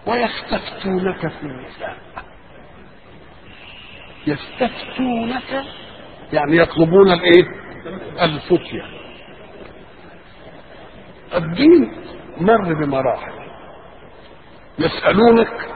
ويستفتونك في النساء يستفتونك يعني يطلبون الايه الفتية الدين مر بمراحل يسألونك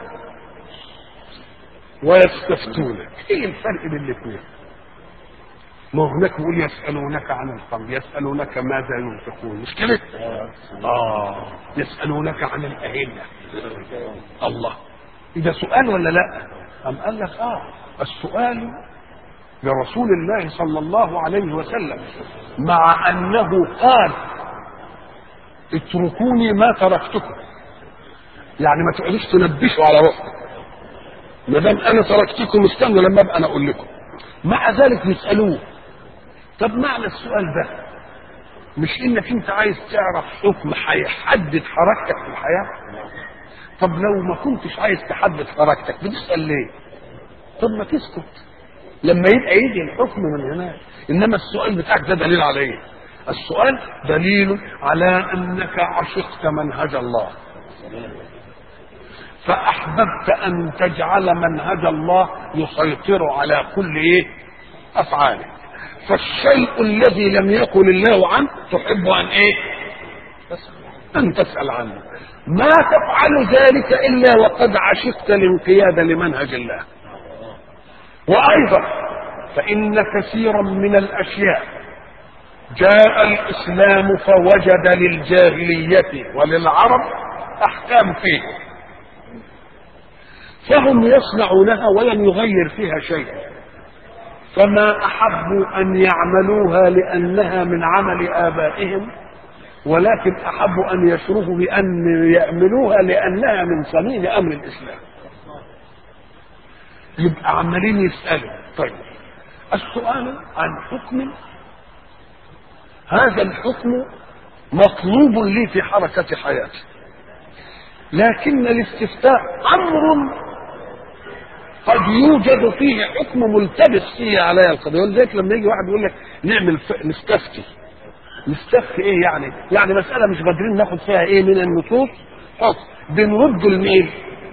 ويستفتونك ايه الفرق بين الاثنين ما هناك بيقول يسألونك عن الخمر يسألونك ماذا ينفقون مش كده اه يسألونك عن الأهلة الله إذا سؤال ولا لا أم قال لك اه السؤال لرسول الله صلى الله عليه وسلم مع أنه قال اتركوني ما تركتكم يعني ما تقعدوش تنبشوا على روحكم ما دام انا تركتكم استنوا لما ابقى انا اقول لكم مع ذلك يسالوه طب معنى السؤال ده مش انك انت عايز تعرف حكم هيحدد حركتك في الحياه طب لو ما كنتش عايز تحدد حركتك بتسال ليه طب ما تسكت لما يبقى يجي الحكم من هناك انما السؤال بتاعك ده دليل على ايه السؤال دليل على انك عشقت منهج الله فأحببت أن تجعل منهج الله يسيطر على كل إيه؟ أفعالك فالشيء الذي لم يقل الله عنه تحب أن إيه؟ أن تسأل عنه ما تفعل ذلك إلا وقد عشقت الانقياد لمنهج الله وأيضا فإن كثيرا من الأشياء جاء الإسلام فوجد للجاهلية وللعرب أحكام فيه فهم يصنعونها ولم يغير فيها شيئا فما احبوا ان يعملوها لانها من عمل ابائهم ولكن احبوا ان يشرفوا بان يعملوها لانها من صميم امر الاسلام يبقى عمالين يسالوا طيب السؤال عن حكم هذا الحكم مطلوب لي في حركه حياتي لكن الاستفتاء امر قد يوجد فيه حكم ملتبس فيه علي القضيه ولذلك لما يجي واحد يقول لك نعمل ف... نستفتي نستفتي ايه يعني؟ يعني مساله مش قادرين ناخد فيها ايه من النصوص حكم بنرد الميل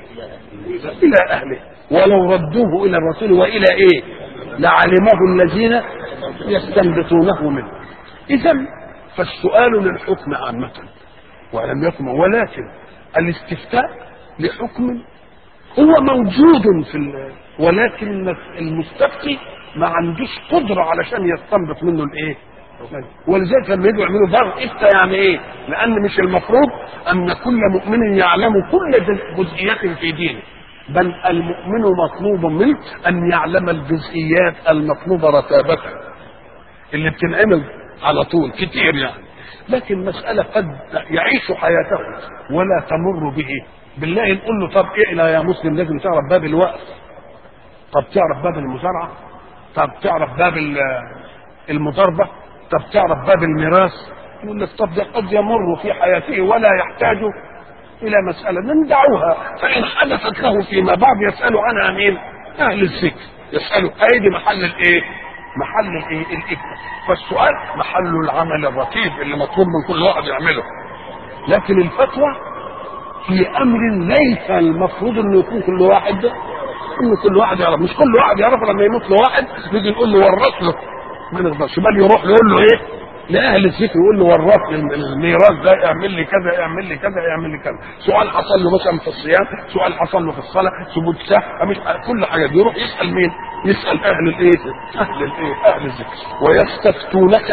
الى اهله ولو ردوه الى الرسول والى ايه؟ لعلمه الذين يستنبطونه منه اذا فالسؤال للحكم عامه ولم يكن ولكن الاستفتاء لحكم هو موجود في ال... ولكن المستفتي ما عندوش قدرة علشان يستنبط منه الايه ولذلك لما يجوا يعملوا دار افتى يعني ايه لان مش المفروض ان كل مؤمن يعلم كل جزئيات في دينه بل المؤمن مطلوب منه ان يعلم الجزئيات المطلوبة رتابة اللي بتنعمل على طول كتير يعني لكن مسألة قد يعيش حياته ولا تمر به بالله نقول له طب اقلى يا مسلم لازم تعرف باب الوقت طب تعرف باب المزارعة طب تعرف باب المضاربة طب تعرف باب الميراث يقول لك طب ده قد يمر في حياته ولا يحتاج إلى مسألة ندعوها فإن حدثت له فيما بعد يسأل عنها مين؟ أهل الذكر يسألوا أيدي محل الإيه؟ محل الايه الافتاء فالسؤال محل العمل الرتيب اللي مطلوب من كل واحد يعمله لكن الفتوى في امر ليس المفروض انه يكون كل واحد ان كل واحد يعرف مش كل واحد يعرف لما يموت له واحد نيجي نقول له ورث له ما نقدرش بل يروح يقول له ايه لاهل الذكر يقول له ورث الميراث ده اعمل لي كذا اعمل لي كذا اعمل لي كذا سؤال حصل له مثلا في الصيام سؤال حصل له في الصلاه ثبوت سهل مش كل حاجه دي يروح يسال مين يسال اهل الايه اهل الايه اهل الذكر ويستفتونك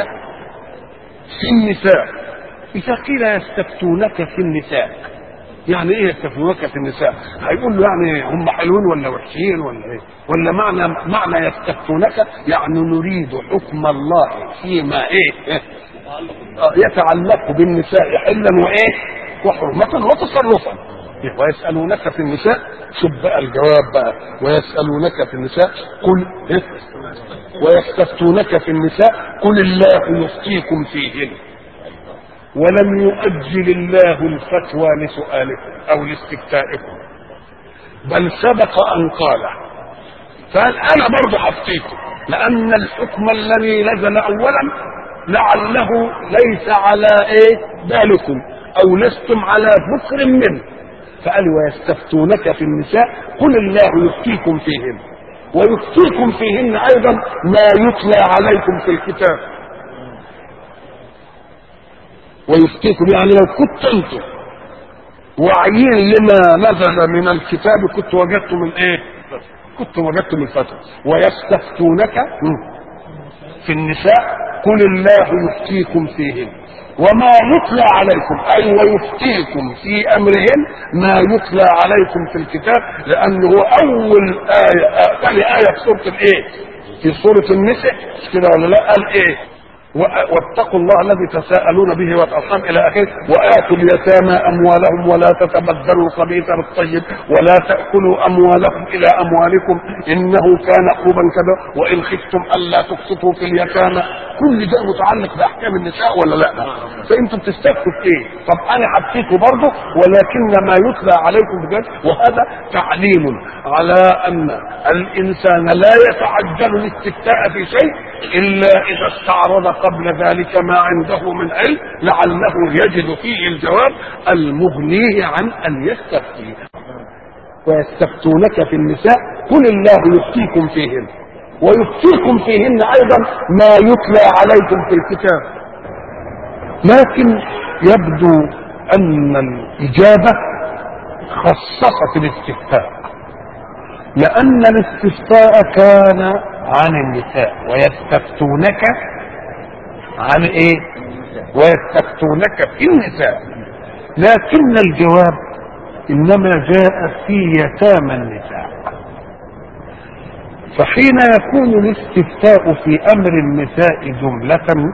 في النساء اذا قيل يستفتونك في النساء يعني ايه يستفتونك في النساء هيقول له يعني هم حلوين ولا وحشين ولا ايه ولا معنى معنى يستفتونك يعني نريد حكم الله فيما ايه يتعلق بالنساء حلا وايه وحرمة وتصرفا ويسألونك في النساء شوف بقى الجواب بقى ويسألونك في النساء قل إيه؟ ويستفتونك في النساء قل الله يفتيكم فيهن ولم يؤجل الله الفتوى لسؤالكم او لاستفتائكم بل سبق ان قال فقال انا برضه حفتيكم لان الحكم الذي نزل اولا لعله ليس على ايه بالكم او لستم على ذكر منه فقال ويستفتونك في النساء قل الله يفتيكم فيهن ويفتيكم فيهن ايضا ما يتلى عليكم في الكتاب ويفتيكم يعني لو كنت انتم واعيين لما نزل من الكتاب كنت وجدت من ايه كنت وجدت من فترة ويستفتونك في النساء قل الله يفتيكم فيهن وما يتلى عليكم اي ويفتيكم في امرهن ما يتلى عليكم في الكتاب لانه هو اول ايه ثاني ايه في سوره الايه في سوره النساء مش كده ولا لا قال ايه واتقوا الله الذي تساءلون به والارحام الى اخره واتوا اليتامى اموالهم ولا تتبدلوا الخبيث بالطيب ولا تاكلوا اموالهم الى اموالكم انه كان حوبا كذا وان خفتم الا تقسطوا في اليتامى كل ده متعلق باحكام النساء ولا لا فانتم بتستفتوا في ايه طب انا حبيته برضه ولكن ما يتلى عليكم بجد وهذا تعليم على ان الانسان لا يتعجل الاستفتاء في شيء الا اذا استعرض قبل ذلك ما عنده من علم لعله يجد فيه الجواب المغنيه عن ان يستفتي ويستفتونك في النساء قل الله يفتيكم فيهن ويفتيكم فيهن ايضا ما يتلى عليكم في الكتاب لكن يبدو ان الاجابه خصصت الاستفتاء لان الاستفتاء كان عن النساء ويستفتونك عن ايه ويستفتونك في النساء لكن الجواب انما جاء في يتامى النساء فحين يكون الاستفتاء في امر النساء جمله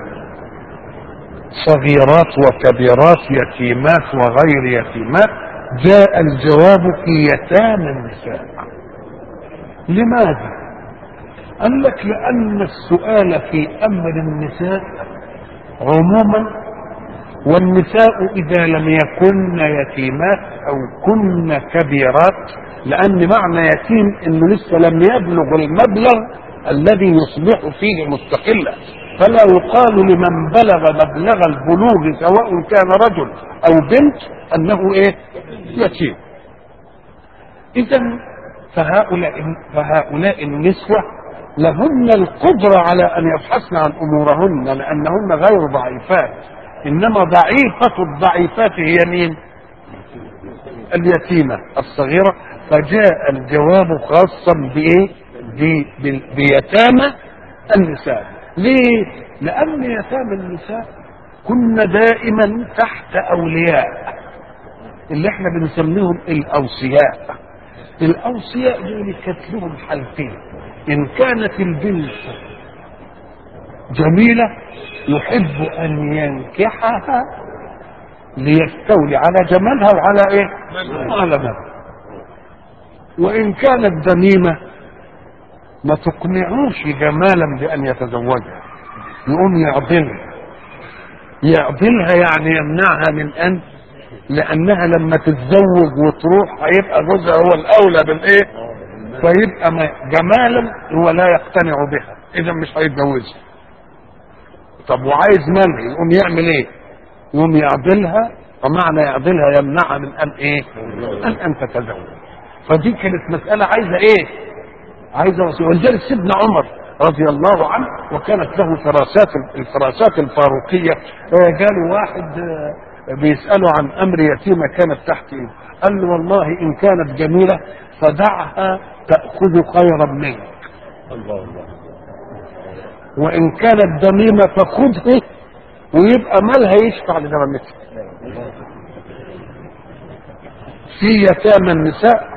صغيرات وكبيرات يتيمات وغير يتيمات جاء الجواب في يتامى النساء لماذا قال لك لان السؤال في امر النساء عموما والنساء اذا لم يكن يتيمات او كن كبيرات لان معنى يتيم انه لسه لم يبلغ المبلغ الذي يصبح فيه مستقلا فلا يقال لمن بلغ مبلغ البلوغ سواء كان رجل او بنت انه ايه يتيم اذا فهؤلاء فهؤلاء النسوه لهن القدرة على أن يبحثن عن أمورهن لأنهن غير ضعيفات إنما ضعيفة الضعيفات هي مين؟ اليتيمة الصغيرة فجاء الجواب خاصا بإيه؟ بيتامى النساء ليه؟ لأن يتامى النساء كن دائما تحت أولياء اللي احنا بنسميهم الأوصياء الأوصياء دول كانت لهم حالتين إن كانت البنت جميلة يحب أن ينكحها ليستولي على جمالها وعلى إيه؟ وعلى مالها وإن كانت دميمة ما تقنعوش جمالا بأن يتزوجها يقوم يعضلها يعضلها يعني يمنعها من أن لأنها لما تتزوج وتروح هيبقى جوزها هو الأولى بالإيه؟ فيبقى جمالا هو لا يقتنع بها اذا مش هيتجوزها طب وعايز منع يقوم يعمل ايه يقوم يعدلها ومعنى يعدلها يمنعها من ان ايه ان ان تتزوج فدي كانت مساله عايزه ايه عايزه وصية ولذلك سيدنا عمر رضي الله عنه وكانت له فراسات الفراسات الفاروقيه جاله واحد بيساله عن امر يتيمه كانت تحت ايه قال له والله ان كانت جميله فدعها تأخذ خيرا منك الله الله وإن كانت دميمة فخذه ويبقى مالها يشفع لدمامتها في يتامى النساء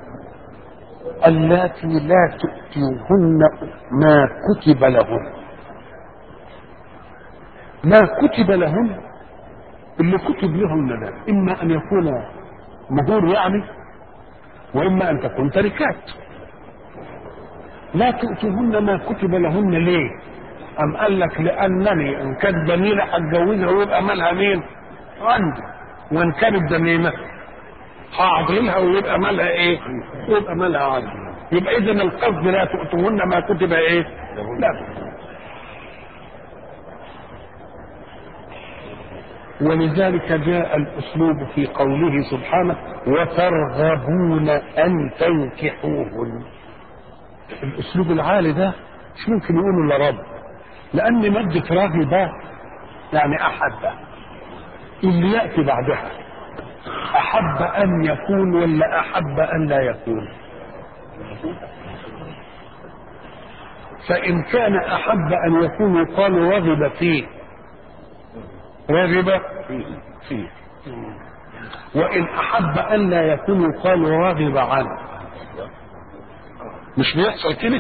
اللاتي لا تؤتيهن ما كتب لهن ما كتب لهن اللي كتب لهن ده اما ان يكون مهور يعني واما ان تكون تركات لا تؤتوهن ما كتب لهن ليه ام قال لك لانني ان كانت جميله هتجوزها ويبقى مالها مين عندي وان كانت دميمه هعضلها ويبقى مالها ايه ويبقى مالها عندي يبقى اذا القصد لا تؤتوهن ما كتب ايه لا ولذلك جاء الاسلوب في قوله سبحانه وترغبون ان تنكحوهن الاسلوب العالي ده مش ممكن يقولوا الا رب لان ماده راغبه يعني احب اللي ياتي بعدها احب ان يكون ولا احب ان لا يكون فان كان احب ان يكون يقال رغب فيه رغب فيه وان احب ان لا يكون يقال راغب عنه مش بيحصل كده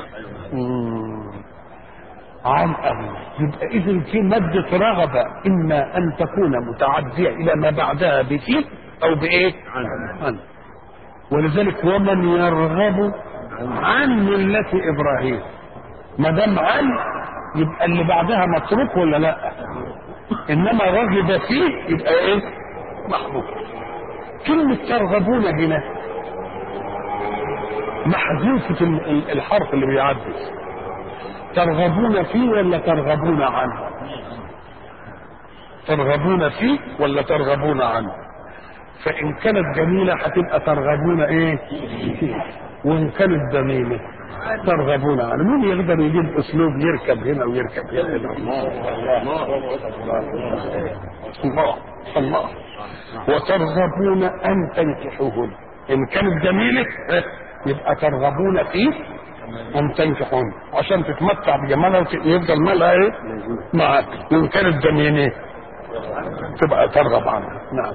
عن أبي يبقى إذا في مادة رغبة إما أن تكون متعدية إلى ما بعدها بفيه أو بإيه؟ عن ولذلك ومن يرغب عن ملة إبراهيم ما دام عن يبقى اللي بعدها متروك ولا لا؟ إنما رغب فيه يبقى إيه؟ محبوب كلمة ترغبون هنا محذوفة الحرف اللي بيعدي ترغبون فيه ولا ترغبون عنه ترغبون فيه ولا ترغبون عنه فإن كانت جميلة هتبقى ترغبون إيه فيه وإن كانت ذميمة ترغبون عنه مين يقدر يجيب أسلوب يركب هنا ويركب هنا الله الله الله وترغبون أن تنكحوهن إن كانت جميلة يبقى ترغبون فيه أن تنكحون عشان تتمتع بجمالها ويفضل مالها إيه؟ معاك وإن كانت جميلة تبقى ترغب عنها نعم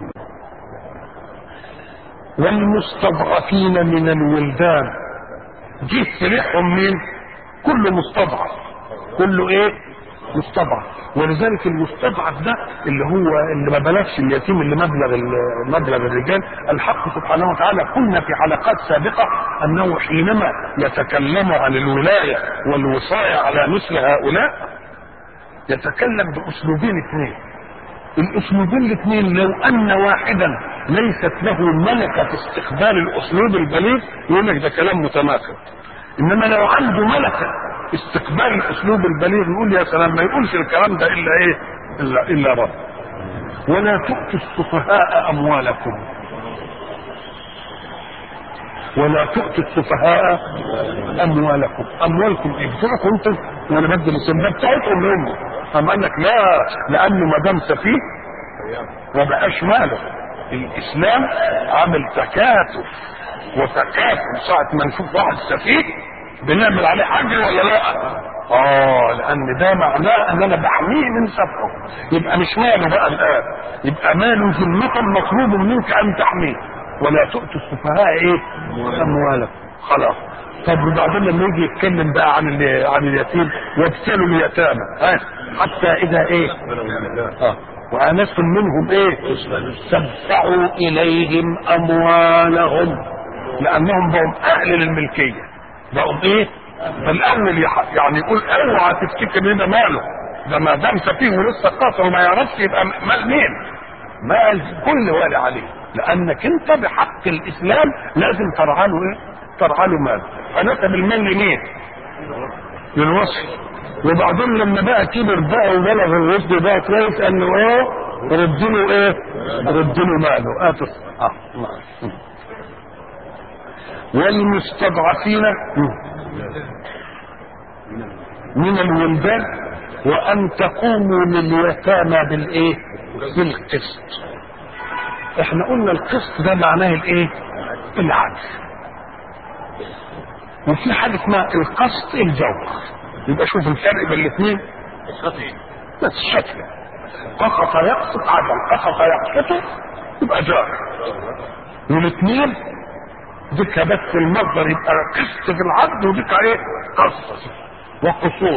والمستضعفين من الولدان جه سلاحهم مين؟ كل مستضعف كله ايه؟ مستضعف ولذلك المستضعف ده اللي هو اللي ما بلغش اليتيم اللي مبلغ مبلغ الرجال الحق سبحانه وتعالى قلنا في حلقات سابقه انه حينما يتكلم عن الولايه والوصايه على مثل هؤلاء يتكلم باسلوبين اثنين الاسلوبين الاثنين لو ان واحدا ليست له ملكه في استقبال الاسلوب البليغ يقول لك ده كلام متماثل انما لو عنده ملكه استقبال الاسلوب البليغ يقول يا سلام ما يقولش الكلام ده الا ايه الا الا رب ولا تؤتوا السفهاء اموالكم ولا تؤتوا السفهاء اموالكم اموالكم ايه بتوعكم انتم وانا بدي الاسم بتاعتهم هم قام قال لك لا لانه ما دام سفيه ما بقاش ماله الاسلام عامل تكاتف وتكافل ساعه ما نشوف واحد سفيه بنعمل عليه حجر ولا لا؟ اه لان ده معناه ان انا بحميه من سفهه يبقى مش ماله بقى الان يبقى ماله ذمة مطلوب منك ان تحميه ولا تؤتوا السفهاء ايه؟ اموالكم خلاص طب وبعدين لما يجي يتكلم بقى عن عن اليتيم وابتلوا اليتامى ها حتى اذا ايه؟ اه وانستم منهم ايه؟ تدفعوا اليهم اموالهم لانهم بهم اهل للملكيه بقوا ايه؟ فالامن يعني يقول اوعى تفتكر ان ده ماله ده ما دام سفيه ولسه قاصر وما يعرفش يبقى مال مين؟ مال كل والي عليه لانك انت بحق الاسلام لازم ترعى له ايه؟ ترعى له مال فنسب المال لمين؟ للوصي وبعدين لما بقى كبر بقى وبلغ الرشد بقى كويس قال له ايه؟ رد له ايه؟ رد له ماله اتوا اه والمستضعفين من الولدان وان تقوموا لليتامى بالايه بالقسط احنا قلنا القسط ده معناه الايه العدل وفي حاجه اسمها القسط الجوهر يبقى شوف الفرق بين الاثنين بس شكل قسط يقسط عدل قسط يقسط يبقى جار والاثنين ذكى بس المصدر يبقى قسط في العبد وذكى ايه قص وقصوط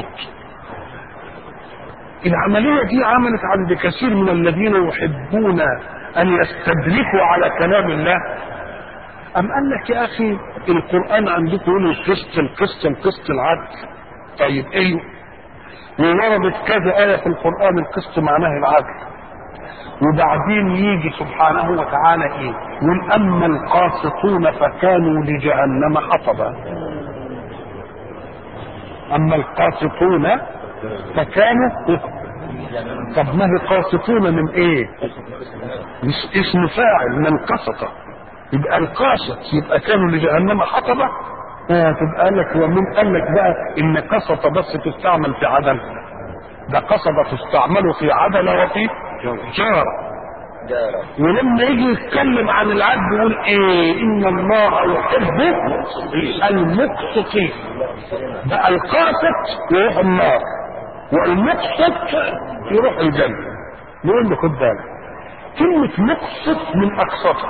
العملية دي عملت عند كثير من الذين يحبون أن يستدركوا على كلام الله أم قال لك يا أخي القرآن عندكم يقول القسط القسط القسط العدل طيب إيه ووردت كذا آية في القرآن القسط معناه العدل وبعدين يجي سبحانه وتعالى ايه يقول اما القاسطون فكانوا لجهنم حطبا اما القاسطون فكانوا طب ما هي قاسطون من ايه مش اسم فاعل من قسط يبقى القاسط يبقى كانوا لجهنم حطبة آه تبقى قال لك ومن قال لك بقى ان قسط بس تستعمل في عدل ده قصبة تستعمل في عدل وفي جار ولما يجي يتكلم عن العدل يقول ايه ان الله يحب المقسطين ده القاسط يروح النار والمقسط يروح الجنة نقول له خد بالك كلمة مقسط من أقسطة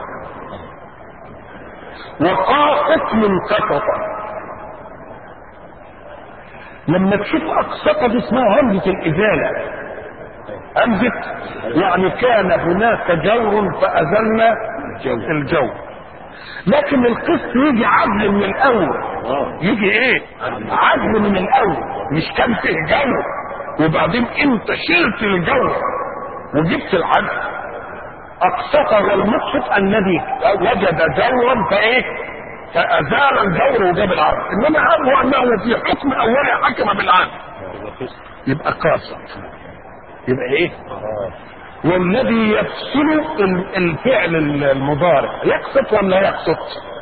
وقاسط من قسطة لما تشوف أقسطة دي اسمها همزة الإزالة همزة يعني كان هناك جور فأزلنا الجو لكن القسط يجي عدل من الأول يجي إيه؟ عدل من الأول مش كان فيه جو وبعدين أنت شلت الجو وجبت العدل أقسط والمقسط الذي وجد جورا فإيه؟ فأزال الجور وجاب العدل إنما هو أنه في حكم أولي حكم بالعدل يبقى قاسط يبقى ايه والذي يفصل الفعل المضارع يقسط ولا يقسط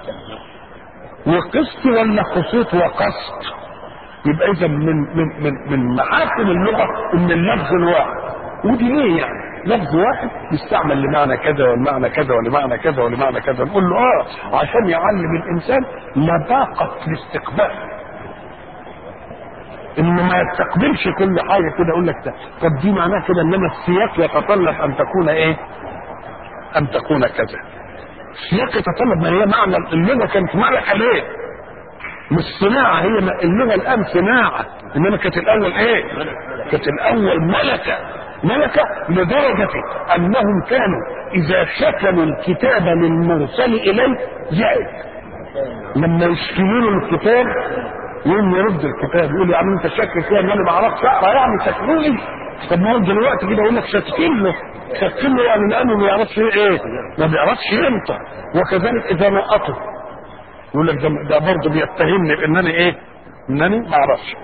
وقسط ولا قسوط وقسط يبقى اذا من من من من محاسن اللغه ان اللفظ الواحد ودي ليه يعني لفظ واحد يستعمل لمعنى كذا ولمعنى كذا ولمعنى كذا ولمعنى كذا نقول له اه عشان يعلم الانسان لباقه الاستقبال انه ما يستقبلش كل حاجه كده يقول لك طب دي معناها كده انما السياق يتطلب ان تكون ايه؟ ان تكون كذا. السياق يتطلب ما هي معنى اللغه كانت ملكه ليه؟ مش صناعه هي اللغه الان صناعه انما كانت الاول ايه؟ كانت الاول ملكه ملكه لدرجه انهم كانوا اذا شكلوا الكتاب للمرسل اليه زعل لما يشكلوا له الكتاب يوم يرد الكتاب يقول يعني انت شاكر فيها ان انا ما اعرفش اقرا يعني شكلوني طب ما هو دلوقتي كده يقول لك شاكين له شاكين له يعني لانه ما يعرفش ايه ما بيعرفش ينطق وكذلك اذا نقطه يقول لك ده, ده برضه بيتهمني بانني ايه انني ما اعرفش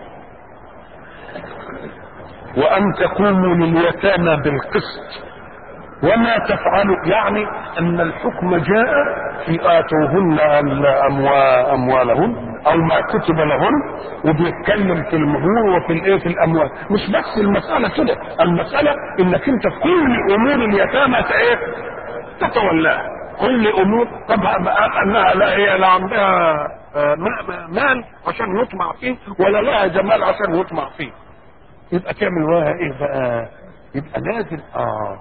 وان تقوموا لليتامى بالقسط وما تفعلوا يعني ان الحكم جاء في اتوهن اموالهن او ما كتب لهن وبيتكلم في المهور وفي الايه في الاموال مش بس المساله كده المساله انك انت في كل امور اليتامى ايه تتولاها كل امور طبعا انها لا هي لا عندها مال عشان يطمع فيه ولا لها جمال عشان يطمع فيه يبقى تعمل وراها ايه بقى يبقى لازم اه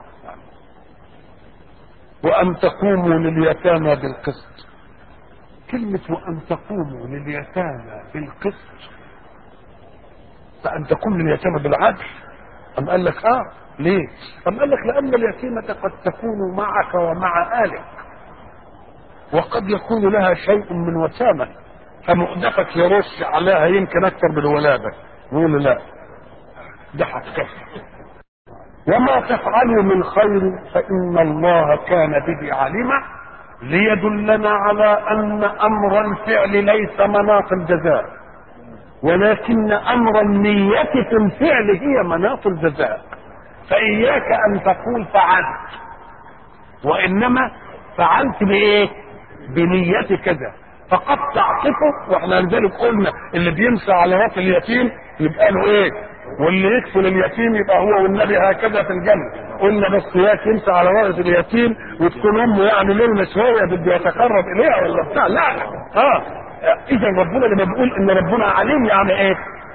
وأن تقوموا لليتامى بالقسط كلمة وأن تقوموا لليتامى بالقسط فأن تقوم لليتامى بالعدل أم قال لك آه ليه؟ أم قال لك لأن اليتيمة قد تكون معك ومع آلك وقد يكون لها شيء من وسامة فمؤدفك يرش عليها يمكن أكثر من الولادة يقول لا ده هتكفر وما تفعلوا من خير فإن الله كان به عليما ليدلنا على أن أمر الفعل ليس مناط الجزاء ولكن أمر النية في الفعل هي مناط الجزاء فإياك أن تقول فعلت وإنما فعلت بإيه؟ بنية كذا فقد تعطفه واحنا لذلك قلنا اللي بيمسى على راس اليتيم يبقى له ايه؟ واللي يكفل اليتيم يبقى هو والنبي هكذا في الجنه قلنا بس ياك يمسى على راس اليتيم وتكون امه يعني ليله شويه بده يتقرب اليها ولا بتاع لا اه اذا ربنا لما بيقول ان ربنا عليم يعني ايه؟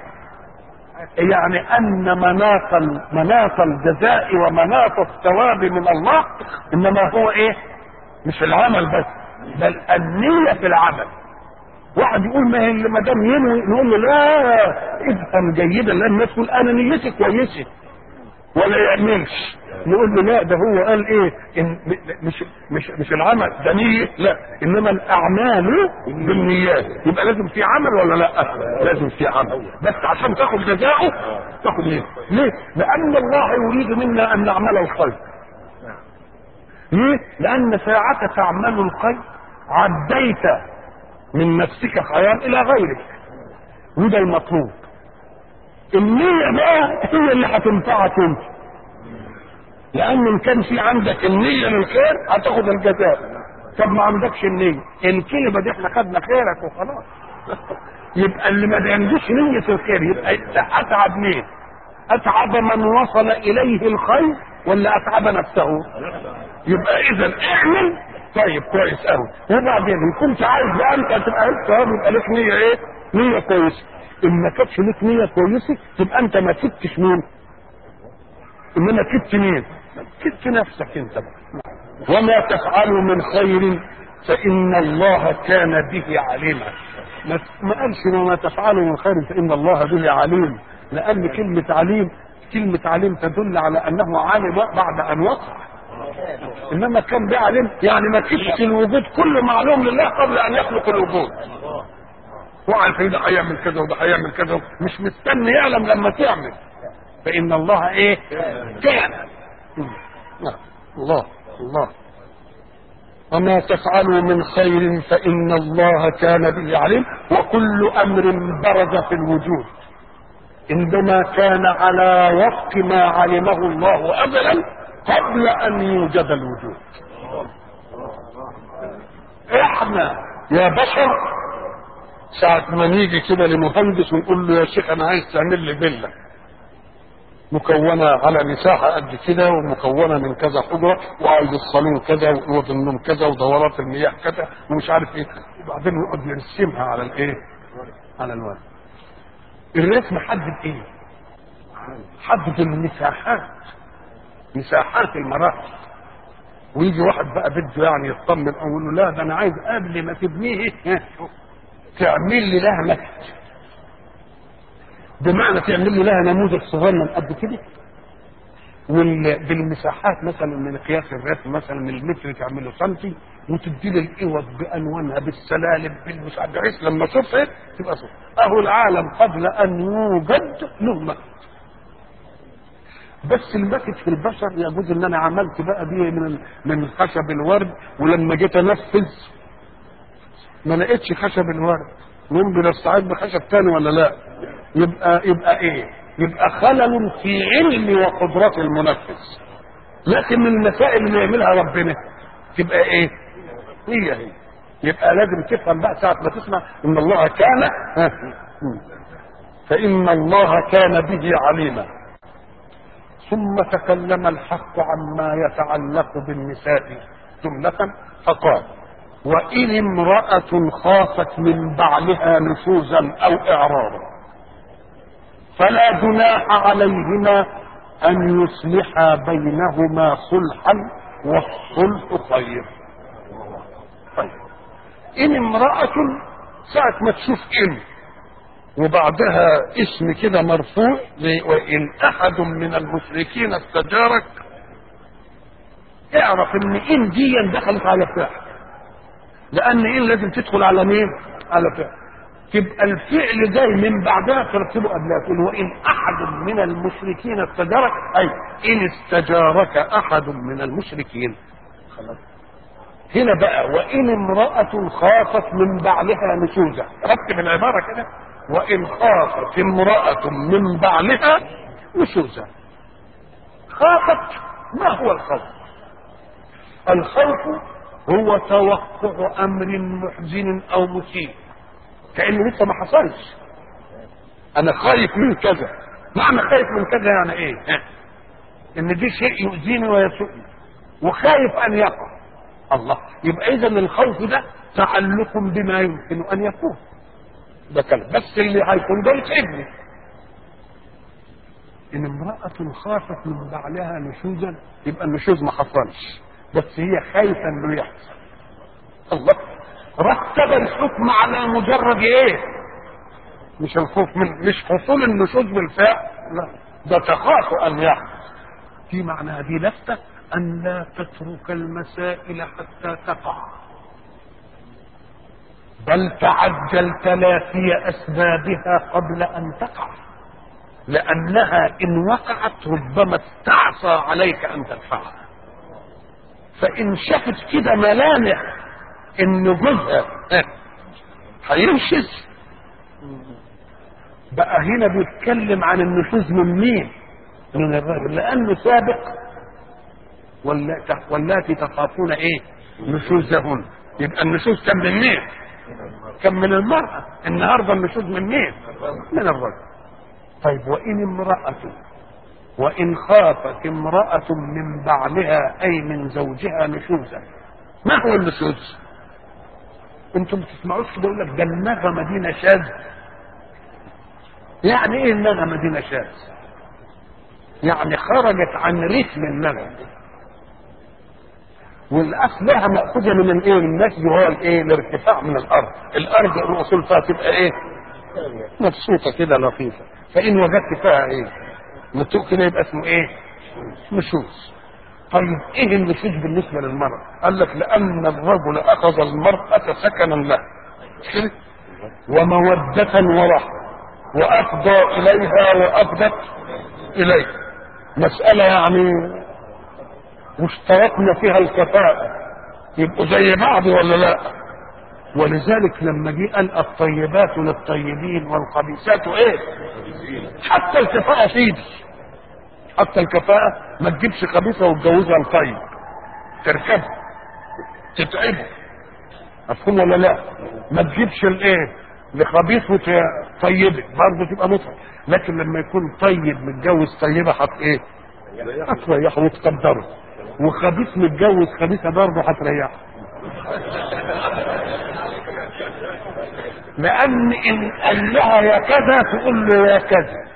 يعني ان مناط مناط الجزاء ومناط الثواب من الله انما هو ايه؟ مش العمل بس بل النية في العمل واحد يقول ما هي ما دام ينوي نقول له لا افهم جيدا لان الناس تقول انا نيتي كويسه ولا يعملش نقول له لا ده هو قال ايه إن مش مش مش العمل ده نية لا انما الاعمال بالنيات يبقى لازم في عمل ولا لا لازم في عمل بس عشان تاخد جزاؤه تاخد ليه ليه لان الله يريد منا ان نعمل الخير ليه لان ساعة تعمل الخير عديت من نفسك خيال الى غيرك وده المطلوب النية بقى هي اللي هتنفعك انت لان ان كان في عندك النيه للخير هتاخد الجزاء طب ما عندكش النيه الكلمه دي احنا خدنا خيرك وخلاص يبقى اللي ما عندوش نيه الخير يبقى اتعب مين؟ اتعب من وصل اليه الخير ولا اتعب نفسه؟ يبقى اذا اعمل طيب كويس قوي وبعدين ان كنت عايز بقى انت تبقى انت يبقى لك نيه ايه؟ نيه كويسه ان ما كانتش لك نيه كويسه تبقى انت ما كدتش مين؟ انما كدت مين؟ كدت نفسك انت بقى وما تفعلوا من خير فان الله كان به عليما ما ما قالش وما تفعلوا من خير فان الله به عليم لان كلمه عليم كلمه عليم تدل على انه علم بعد ان وقع انما كان به عليم يعني ما كدش الوجود كله معلوم لله قبل ان يخلق الوجود هو عارف ده هيعمل كذا وده هيعمل كذا مش مستني يعلم لما تعمل فان الله ايه كان الله الله وما تفعلوا من خير فإن الله كان به عليم وكل أمر برز في الوجود عندما كان على وفق ما علمه الله أزلا قبل أن يوجد الوجود احنا يا بشر ساعة ما نيجي كده لمهندس ونقول له يا شيخ أنا عايز تعمل لي فيلا مكونة على مساحة قد كده ومكونة من كذا حجرة وعايز الصالون كذا وأوض النوم كذا ودورات المياه كذا ومش عارف ايه وبعدين يقعد يرسمها على الايه؟ على الورق. الرسم حدد ايه؟ حدد المساحات مساحات المراحل ويجي واحد بقى بده يعني يطمن او يقول له لا ده انا عايز قبل ما تبنيه تعمل لي لها مسجد بمعنى تعمل له لها نموذج صغير قد كده بالمساحات مثلا من قياس الرسم مثلا من المتر تعمله سنتي وتدي له الاوض بانوانها بالسلالم بالمش عارف بحيث لما اشوفها تبقى صوت اهو العالم قبل ان يوجد له مكت بس المكت في البشر يجوز ان انا عملت بقى دي من من خشب الورد ولما جيت انفذ ما لقيتش خشب الورد ممكن استعيد بخشب تاني ولا لا؟ يبقى يبقى ايه؟ يبقى خلل في علم وقدرات المنفذ. لكن من المسائل اللي يعملها ربنا تبقى ايه؟ هي هي. يبقى لازم تفهم بقى ساعة ما تسمع ان الله كان ها. فإن الله كان به عليما. ثم تكلم الحق عما يتعلق بالنساء جملة فقال: وإن امرأة خافت من بعلها نشوزا أو إعراضا فلا جناح عليهما أن يصلحا بينهما صلحا والصلح خير طيب إن امرأة ساعة ما تشوف إن وبعدها اسم كده مرفوع وإن أحد من المشركين استجارك اعرف إن إن دي دخلت على فعل لان ايه لازم تدخل على مين على فعل تبقى الفعل جاي من بعدها ترتبه قبلها تقول وان احد من المشركين استجارك اي ان استجارك احد من المشركين خلاص هنا بقى وان امرأة خافت من بعلها نشوزا رتب العبارة كده وان خافت امرأة من بعلها نشوزا خافت ما هو الخوف الخوف هو توقع امر محزن او مسيء كانه لسه ما حصلش انا خايف من كذا معنى خايف من كذا يعني ايه ها؟ ان دي شيء يؤذيني ويسوءني وخايف ان يقع الله يبقى اذا الخوف ده تعلق بما يمكن ان يكون ده كلام بس اللي هيكون ده يتعبني ان امرأة خافت من بعلها نشوزا يبقى النشوز ما حصلش بس هي خايفة انه يحصل الله رتب الحكم على مجرد ايه مش الخوف من مش حصول النشوز بالفعل لا ده تخاف ان يحصل في معنى هذه لفتة ان لا تترك المسائل حتى تقع بل تعجل تلافي اسبابها قبل ان تقع لانها ان وقعت ربما استعصى عليك ان تدفعها فان شافت كده ملامح ان جوزها هينشز بقى هنا بيتكلم عن النشوز من مين من الراجل لانه سابق واللاتي واللاتي تخافون ايه نشوزهن يبقى النشوز كان من مين كان من المرأة النهاردة النشوز من مين من الرجل طيب وإن امرأة وإن خافت امرأة من بعلها أي من زوجها نشوزا ما هو النشوز انتم بتسمعوش كده يقول لك ده النغمة دي نشاز يعني ايه النغمة دي نشاز يعني خرجت عن رتم النغم والاصلها مأخوذة من الايه النسج وهو الايه الارتفاع من الارض الارض الاصول فيها تبقى ايه مبسوطة كده لطيفة فان وجدت فيها ايه نتوء كده يبقى اسمه ايه نشوز طيب ايه النشوز بالنسبة للمرأة قال لك لان الرجل اخذ المرأة سكنا له كده ومودة ورحمة وافضى اليها وافضت اليه مسألة يعني واشترطنا فيها الكفاءة يبقوا زي بعض ولا لا ولذلك لما جه قال الطيبات للطيبين والخبيثات ايه حتى الكفاءة سيدي حتى الكفاءة ما تجيبش خبيثة وتجوزها الطيب تركبها تتعبه مفهوم ولا لا ما تجيبش الايه لخبيث وطيبه برضه تبقى متعب لكن لما يكون طيب متجوز طيبه هت ايه هتريحه وتقدره وخبيث متجوز خبيثه برضه هتريحه لان ان قال لها يا كذا تقول له يا كذا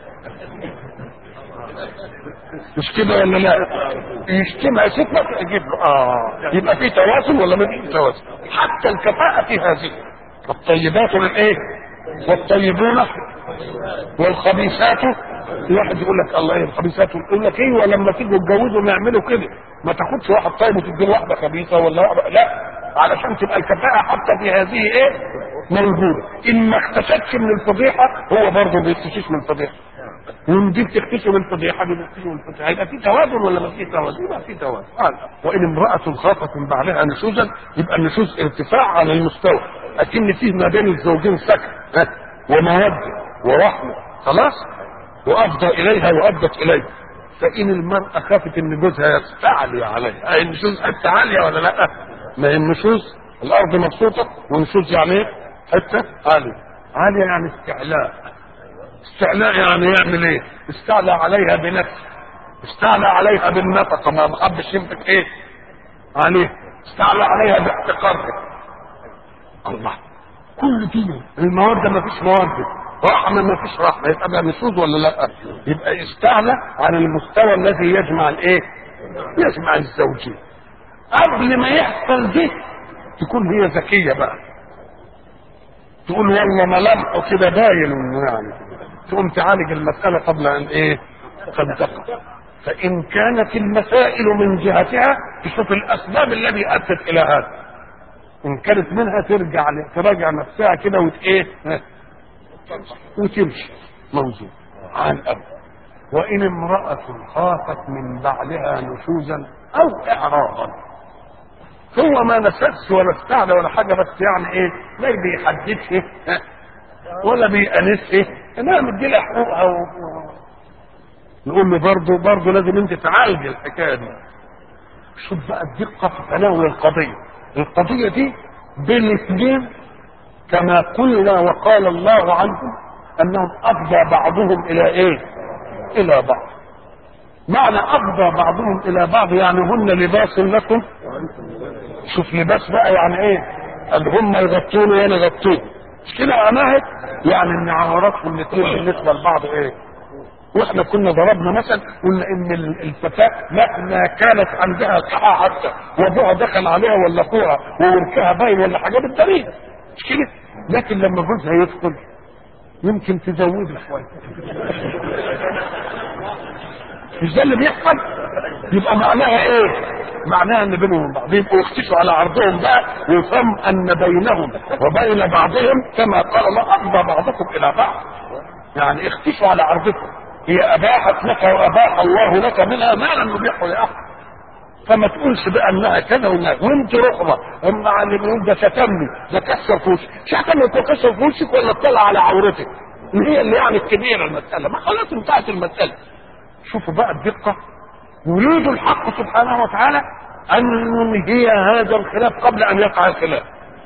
مش كده ولا لا يشتمها ستة تجيب له اه يبقى في توازن ولا ما فيش توازن حتى الكفاءة في هذه الطيبات للايه والطيبون والخبيثات واحد يقول لك الله ايه الخبيثات يقول لك ايوه لما تيجوا تتجوزوا نعملوا كده ما تاخدش واحد طيب وتدي له واحده خبيثه ولا واحده لا علشان تبقى الكفاءه حتى في هذه ايه موجوده ان ما اختشتش من الفضيحه هو برضه بيختشش من الفضيحه وان دي بتختشي من الفضيحه دي بتختشي من الفضيحه يبقى في توازن ولا ما في توازن؟ يبقى في توازن آه. وان امراه خافت من بعلها نشوزا يبقى النشوز ارتفاع على المستوى اكن فيه ما بين الزوجين سكن وموده ورحمه خلاص وافضى اليها وافضت اليه فان المراه خافت ان جوزها يستعلي عليها اي النشوز حتى عاليه ولا لا؟ ما هي النشوز الارض مبسوطه والنشوز يعني ايه؟ حته عاليه عاليه يعني استعلاء استعلاء يعني يعمل ايه؟ استعلى عليها بنفسه استعلى عليها بالنفقه ما حبش يمسك ايه؟ عليه استعلى عليها باحتقارها الله كل دي المواد ما فيش مواد رحمة ما فيش رحمة يبقى بقى نشوز ولا لا يبقى استعلى على المستوى الذي يجمع الايه يجمع الزوجين قبل ما يحصل دي تكون هي ذكية بقى تقول والله ملامحه كده باين انه يعني تقوم تعالج المسألة قبل ان ايه قد تقع فإن كانت المسائل من جهتها تشوف الأسباب التي أدت إلى هذا إن كانت منها ترجع تراجع نفسها كده وت إيه وتمشي موضوع عن أب وإن امرأة خافت من بعلها نشوزا أو إعراضا هو ما نسس ولا استعلى ولا حاجة بس يعني إيه لا بيحددها ولا بيأنسها إنها مديلها حقوقها و... نقول له برضه برضه لازم انت تعالج الحكايه دي شوف بقى الدقه في تناول القضيه القضيه دي بين اثنين كما قلنا وقال الله عنهم انهم افضى بعضهم الى ايه الى بعض معنى افضى بعضهم الى بعض يعني هن لباس لكم شوف لباس بقى يعني ايه قال هم يغطون وانا يغطون مش كده معناها يعني ان عوراتهم الاثنين بالنسبه لبعض ايه واحنا كنا ضربنا مثل قلنا ان الفتاه مهما كانت عندها صحة حتى وابوها دخل عليها ولا اخوها ووركها باين ولا حاجه بالدليل مش كده لكن لما جوزها يدخل يمكن تزوده شويه مش ده اللي بيحصل يبقى معناها ايه معناها ان بينهم وبين بعض يبقوا يختشوا على عرضهم بقى ويفهم ان بينهم وبين بعضهم كما قال الله افضى بعضكم الى بعض يعني اختشوا على عرضكم هي اباحت لك واباح الله لك منها ما لم يبيحه لاحد فما تقولش بقى انها كذا وانها وانت رخمه اما اللي بيقول ده شتمني ده كسر في وشك شتمك وكسر في وشك ولا اطلع على عورتك هي اللي يعني الكبيره المساله ما خلاص انتهت المساله شوفوا بقى الدقه يريد الحق سبحانه وتعالى ان ينهي هذا الخلاف قبل ان يقع الخلاف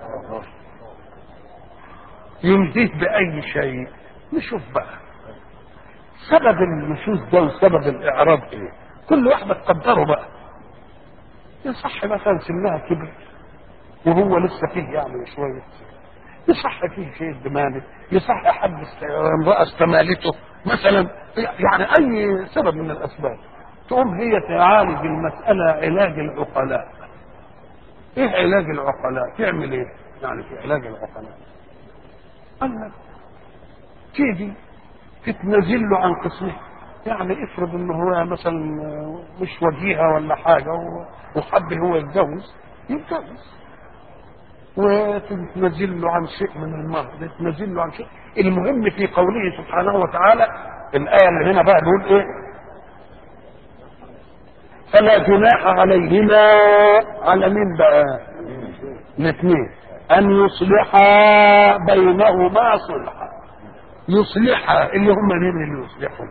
ينهيه باي شيء نشوف بقى سبب النشوز ده وسبب الاعراض ايه كل واحده تقدره بقى يصح مثلا سنها كبر وهو لسه فيه يعني شويه يصح فيه شيء دماغي يصح حد امراه استمالته مثلا يعني اي سبب من الاسباب تقوم هي تعالج المساله علاج العقلاء ايه علاج العقلاء تعمل ايه يعني في علاج العقلاء قال لك تيجي تتنازل له عن قسمه يعني افرض ان هو مثلا مش وجيهه ولا حاجه وحب هو يتجوز يتجوز وتتنزل له عن شيء من المال تتنزل له عن شيء المهم في قوله سبحانه وتعالى الآية اللي هنا بقى بيقول إيه فلا جناح عليهما على مين بقى الاثنين أن يصلحا بينهما صلحا يصلحا اللي هم مين اللي يصلحوا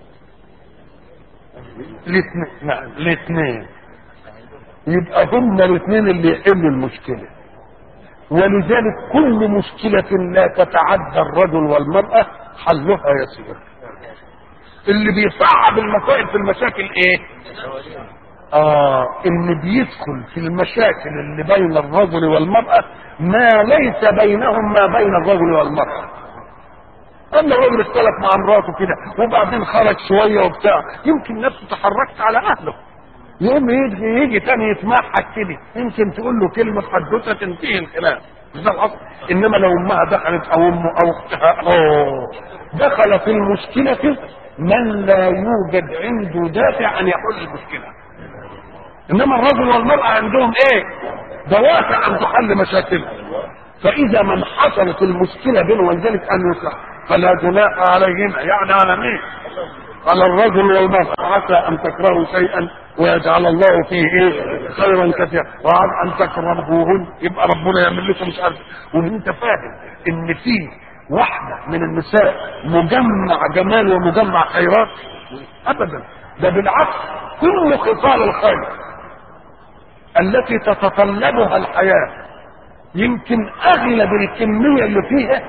الاثنين نعم الاثنين يبقى هم الاثنين اللي يحلوا المشكله ولذلك كل مشكلة لا تتعدى الرجل والمرأة حلها يسير اللي بيصعب المسائل في المشاكل ايه اه اللي بيدخل في المشاكل اللي بين الرجل والمرأة ما ليس بينهم ما بين الرجل والمرأة اما الرجل اختلف مع مراته كده وبعدين خرج شوية وبتاع يمكن نفسه تحركت على اهله يقوم يجي يجي تاني يسمعها كده يمكن تقول له كلمه حدوته تنتهي الخلاف مش ده الاصل انما لو امها دخلت او امه او اختها اوه دخل في المشكله من لا يوجد عنده دافع ان يحل المشكله انما الرجل والمراه عندهم ايه دوافع ان تحل مشاكلهم فاذا من حصلت المشكله بينهم ولذلك ان يصلح فلا جناح عليهما يعني على مين على الرجل والمرأة عسى أن تكرهوا شيئا ويجعل الله فيه إيه خيرا كثيرا وعن أن تكرهوهن يبقى ربنا يعمل لكم مش عارف وأنت فاهم إن في واحدة من النساء مجمع جمال ومجمع خيرات أبدا ده بالعكس كل خصال الخير التي تتطلبها الحياة يمكن أغلب الكمية اللي فيها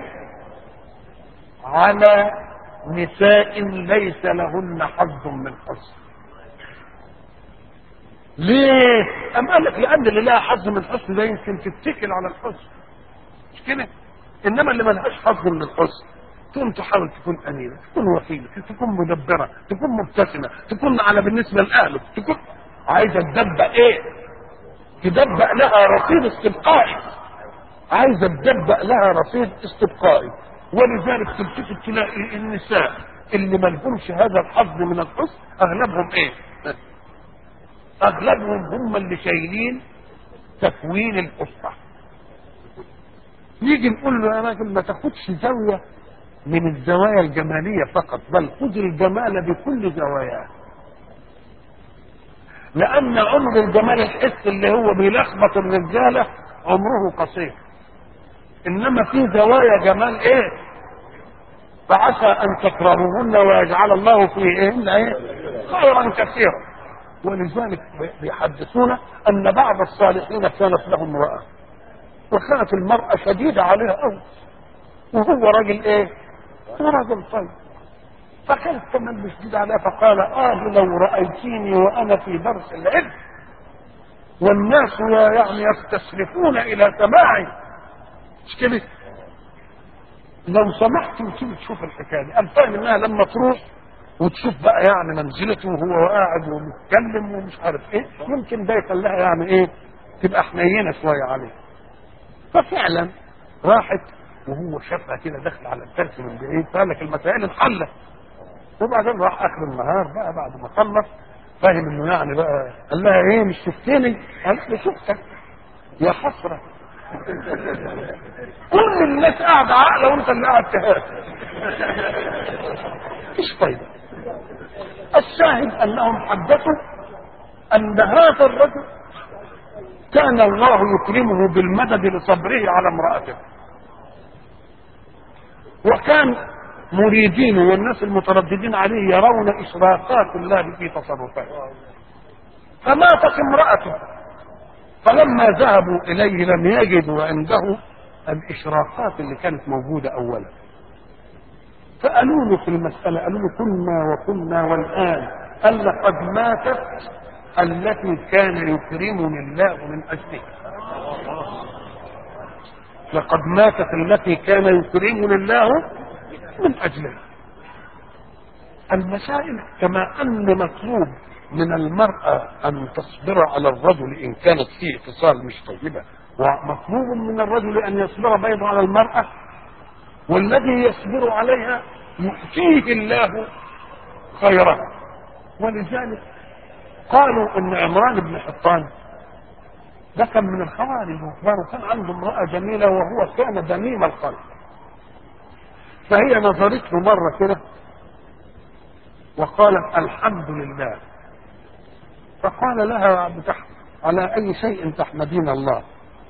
على نساء ليس لهن حظ من حسن ليه أم قال لك لأن اللي لها حظ من حسن ده يمكن تتكل على الحسن مش كده إنما اللي ملهاش حظ من الحسن تقوم تحاول تكون أمينة تكون وفية تكون مدبرة تكون مبتسمة تكون على بالنسبة لأهله تكون عايزة تدبق إيه تدبق لها رصيد استبقائي عايزة تدبق لها رصيد استبقائي ولذلك تلتفت تلاقي النساء اللي ما لهمش هذا الحظ من الحسن اغلبهم ايه؟ اغلبهم هم اللي شايلين تكوين الاسره. نيجي نقول له يا راجل ما تاخدش زاويه من الزوايا الجماليه فقط بل خذ الجمال بكل زواياه. لان عمر الجمال الحس اللي هو بيلخبط الرجاله عمره قصير. انما في زوايا جمال ايه فعسى ان تكرهوهن ويجعل الله فيهن ايه خيرا كثيرا ولذلك بيحدثونا ان بعض الصالحين كانت له امراه وكانت المراه شديده عليها قوي وهو راجل ايه هو راجل طيب فكانت كمان شديد عليها فقال اه لو رايتيني وانا في درس العلم والناس يعني يستسرفون الى سماعي مش كده لو سمحت وتيجي تشوف الحكايه دي الفهم انها لما تروح وتشوف بقى يعني منزلته وهو قاعد ومتكلم ومش عارف ايه يمكن ده يخليها يعني ايه تبقى حنينه شويه عليه ففعلا راحت وهو شافها كده داخل على الدرس من بعيد فقال لك المسائل انحلت وبعدين راح اخر النهار بقى بعد ما خلص فاهم انه يعني بقى قال لها ايه مش شفتني؟ قالت له شفتك يا حسره كل الناس قاعدة عاقلة وانت اللي قاعد تهاب مفيش فايدة الشاهد انهم حدثوا ان هذا الرجل كان الله يكرمه بالمدد لصبره على امرأته وكان مريدين والناس المترددين عليه يرون اشراقات الله في تصرفاته فماتت امرأته فلما ذهبوا إليه لم يجدوا عنده الإشراقات اللي كانت موجودة أولا فقالوا له في المسألة قالوا له كنا وكنا والآن قال لقد ماتت التي كان يكرمني الله من أجلها لقد ماتت التي كان يكرمني الله من أجلها المسائل كما أن مطلوب من المرأة أن تصبر على الرجل إن كانت فيه اتصال مش طيبة ومطلوب من الرجل أن يصبر بيض على المرأة والذي يصبر عليها يؤتيه الله خيرا ولذلك قالوا ان عمران بن حطان ده كان من الخوارج وكان عنده امرأة جميلة وهو كان دميم القلب فهي نظرت له مرة كده وقالت الحمد لله فقال لها بتحمد على أي شيء تحمدين الله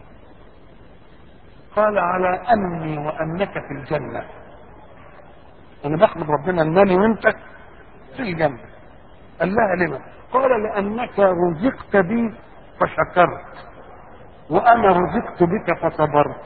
قال على أني وأنك في الجنة أنا بحمد ربنا أنني وأنت في الجنة قال لها لما قال لأنك رزقت بي فشكرت وأنا رزقت بك فصبرت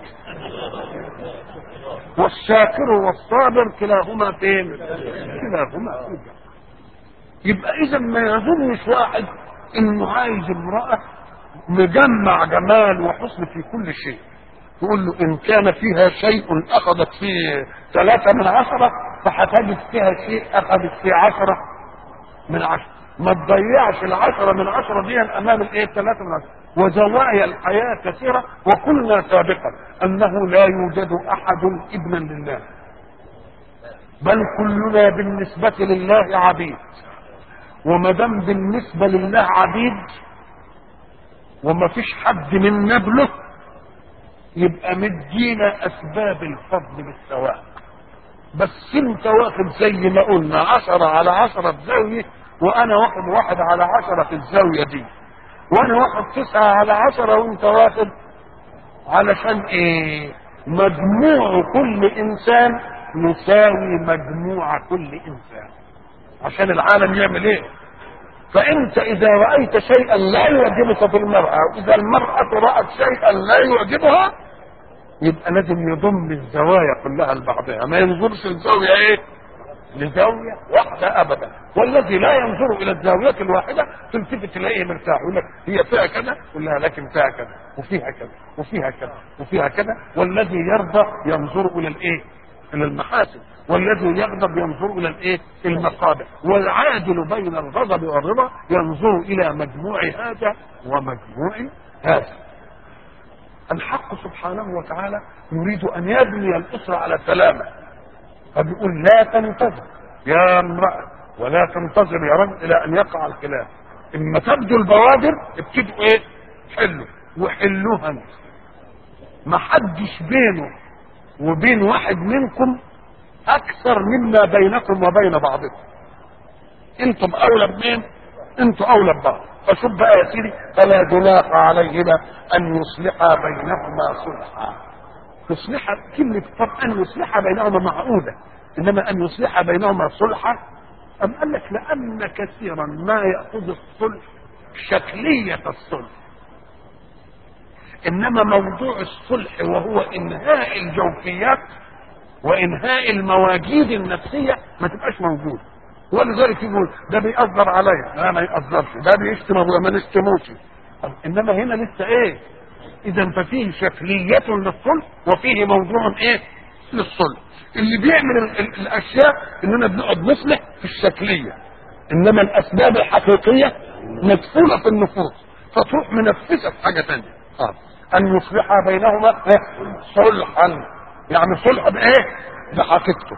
والشاكر والصابر كلاهما فين كلاهما في الجنة يبقى إذا ما يظنش واحد إنه عايز امرأة مجمع جمال وحسن في كل شيء تقول له إن كان فيها شيء أخذت فيه ثلاثة من عشرة فهتجد فيها شيء أخذت فيه عشرة من عشرة ما تضيعش العشرة من عشرة دي أمام الإيه الثلاثة من عشرة وزوايا الحياة كثيرة وقلنا سابقا أنه لا يوجد أحد ابنا لله بل كلنا بالنسبة لله عبيد وما دام بالنسبة لله عبيد وما فيش حد من نبله يبقى مدينا أسباب الفضل بالسواء بس انت واخد زي ما قلنا عشرة على عشرة في زاوية وانا واخد واحد على عشرة في الزاوية دي وانا واخد تسعة على عشرة وانت واخد علشان ايه مجموع كل انسان يساوي مجموع كل انسان عشان العالم يعمل ايه فانت اذا رأيت شيئا لا يعجبك في المرأة واذا المرأة رأت شيئا لا يعجبها يبقى لازم يضم الزوايا كلها لبعضها ما ينظرش الزاوية ايه لزاوية واحدة ابدا والذي لا ينظر الى الزاوية الواحدة تلتفت تلاقيه مرتاح يقول لك هي فيها كذا يقول لها لكن فيها كذا وفيها كذا وفيها كذا وفيها كذا والذي يرضى ينظر الى الايه الى المحاسن والذي يغضب ينظر الى الايه المقابح والعادل بين الغضب والرضا ينظر الى مجموع هذا ومجموع هذا الحق سبحانه وتعالى يريد ان يبني الاسره على سلامه فبيقول لا تنتظر يا امراه ولا تنتظر يا رجل الى ان يقع الخلاف اما تبدو البوادر ابتدوا ايه حلوا وحلوها انت ما حدش بينه وبين واحد منكم اكثر مما بينكم وبين بعضكم انتم اولى بمين انتم اولى ببعض فشوف بقى يا سيدي فلا جناح عليهما ان يصلحا بينهما صلحا يصلح كلمة طب أن يصلح بينهما معقودة إنما أن يصلح بينهما صلحا أم قال لك لأن كثيرا ما يأخذ الصلح شكلية الصلح إنما موضوع الصلح وهو إنهاء الجوفيات وإنهاء المواجيد النفسية ما تبقاش موجود ولذلك يقول ده بيأثر عليا لا ما يأثرش ده بيشتم ابويا ما نشتموش انما هنا لسه ايه اذا ففيه شكلية للصلح وفيه موضوع ايه للصلح اللي بيعمل ال ال الاشياء اننا بنقعد نصلح في الشكلية انما الاسباب الحقيقية مدفونة في النفوس فتروح منفسة في حاجة تانية آه. ان يصلح بينهما إيه؟ صلحا يعني صلح بايه بحقيقته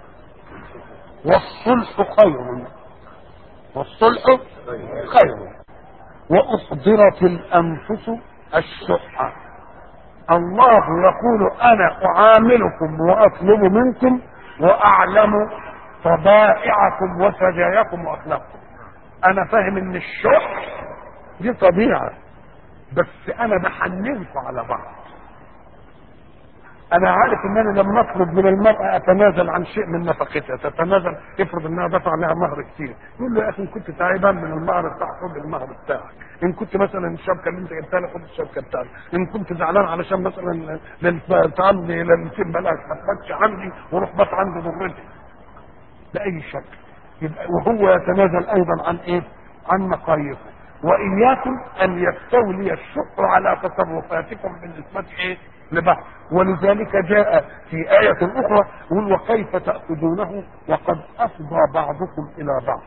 والصلح خير والصلح خير وأحضرت الأنفس الشح الله يقول أنا أعاملكم وأطلب منكم وأعلم طبائعكم وسجاياكم وأخلاقكم أنا فاهم إن الشح دي طبيعة بس أنا بحننكم على بعض انا عارف ان انا لما اطلب من المراه اتنازل عن شيء من نفقتها تتنازل افرض انها دفع لها مهر كتير يقول له يا اخي ان كنت تعبان من المهر بتاعك خد المهر بتاعك ان كنت مثلا الشبكه اللي انت جبتها لي خد الشبكه بتاعك ان كنت زعلان علشان مثلا تعمل ليلتين بلاش ما تباتش عندي وروح بات عندي ضرتي باي شكل يبقى وهو يتنازل ايضا عن ايه؟ عن مقاييسه واياكم ان يستولي الشكر على تصرفاتكم بالنسبه ايه؟ لبعض ولذلك جاء في آية أخرى يقول وكيف تأخذونه وقد أفضى بعضكم إلى بعض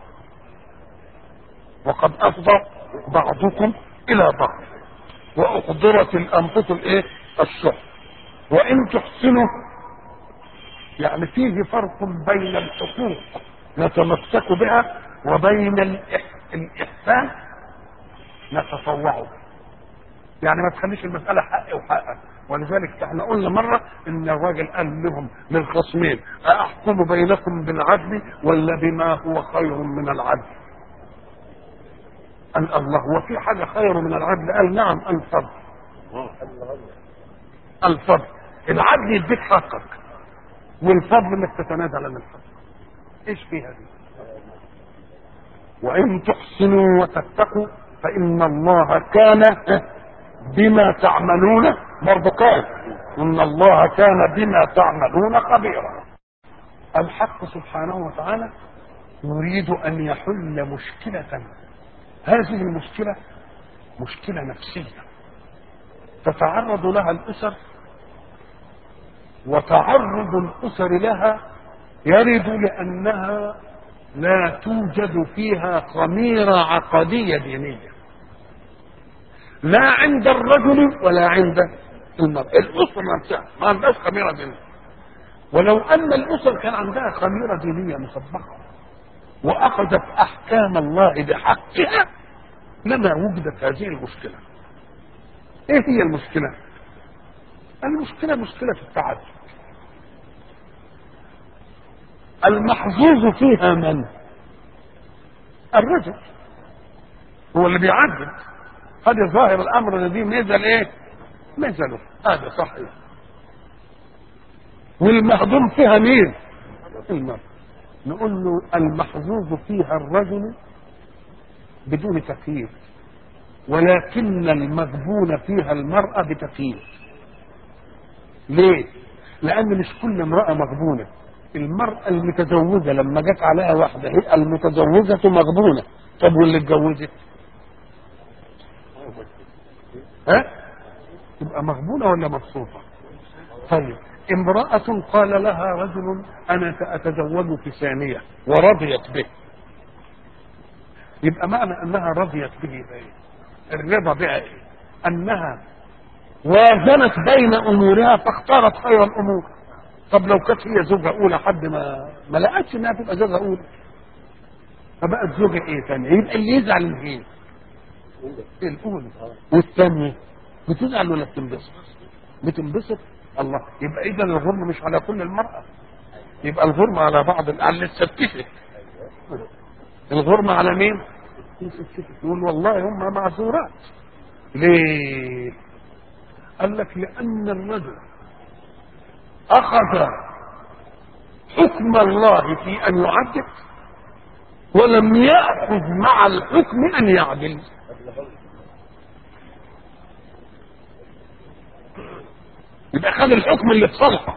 وقد أفضى بعضكم إلى بعض وأحضرت الأنفس الإيه؟ الشح وإن تحسنوا يعني فيه فرق بين الحقوق نتمسك بها وبين الإح- الإحسان نتطوعه يعني ما تخليش المسألة حق وحقك ولذلك احنا قلنا مرة ان الراجل قال لهم للخصمين أأحكم بينكم بالعدل ولا بما هو خير من العدل قال الله وفي حاجة خير من العدل قال نعم الفضل الفضل العدل يديك حقك والفضل انك تتنازل عن الحق ايش فيها دي وان تحسنوا وتتقوا فان الله كان بما تعملون برضه قال ان الله كان بما تعملون خبيرا الحق سبحانه وتعالى يريد ان يحل مشكله هذه المشكله مشكله نفسيه تتعرض لها الاسر وتعرض الاسر لها يرد لانها لا توجد فيها خميره عقديه دينيه لا عند الرجل ولا عند المرأة الأسرة نفسها ما عندهاش خميرة دينية ولو أن الأسر كان عندها خميرة دينية مسبقة وأخذت أحكام الله بحقها لما وجدت هذه المشكلة إيه هي المشكلة؟ المشكلة مشكلة التعدد المحظوظ فيها من؟ الرجل هو اللي بيعدد هذا ظاهر الامر الذي نزل ايه نزلوا هذا صحيح والمهضوم فيها مين المرء نقول له المحظوظ فيها الرجل بدون تكييف ولكن المغبون فيها المرأة بتكييف ليه لأن مش كل امرأة مغبونة المرأة المتزوجة لما جت عليها واحدة هي المتزوجة مغبونة طب واللي اتجوزت ها تبقى مغبونة ولا مبسوطة طيب امرأة قال لها رجل أنا سأتزوج في ثانية ورضيت به يبقى معنى أنها رضيت به إيه؟ الرضا بها إيه؟ أنها وازنت بين أمورها فاختارت خير الأمور طب لو كانت هي زوجة أولى حد ما ما لقتش إنها تبقى زوجة أولى فبقت زوجة إيه ثانية يبقى اللي يزعل من إيه؟ الأولى والثانية بتزعل ولا بتنبسط؟ بتنبسط الله يبقى إذا الغرم مش على كل المرأة يبقى الغرم على بعض على اللي اتستفت الغرم على مين؟ يقول والله هم معذورات ليه؟ قال لك لأن الرجل أخذ حكم الله في أن يعدل ولم يأخذ مع الحكم أن يعدل يبقى خد الحكم اللي في صالحه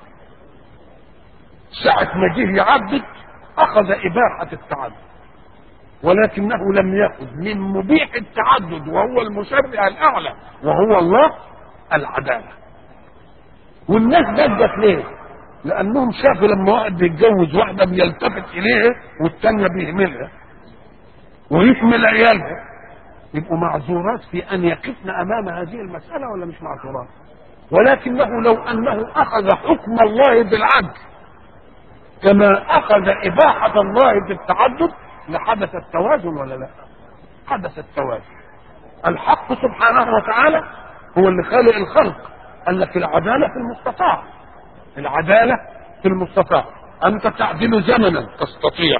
ساعة ما جه يعدد أخذ إباحة التعدد ولكنه لم يأخذ من مبيح التعدد وهو المشرع الأعلى وهو الله العدالة والناس ضجت ليه؟ لأنهم شافوا لما واحد بيتجوز واحدة بيلتفت إليها والتانية بيهملها ويكمل عيالها يبقوا معذورات في أن يقفن أمام هذه المسألة ولا مش معذورات؟ ولكنه لو أنه أخذ حكم الله بالعدل كما أخذ إباحة الله بالتعدد لحدث التوازن ولا لا؟ حدث التوازن الحق سبحانه وتعالى هو اللي خالق الخلق قال لك العدالة في المستطاع العدالة في المستطاع أنت تعدل زمنا تستطيع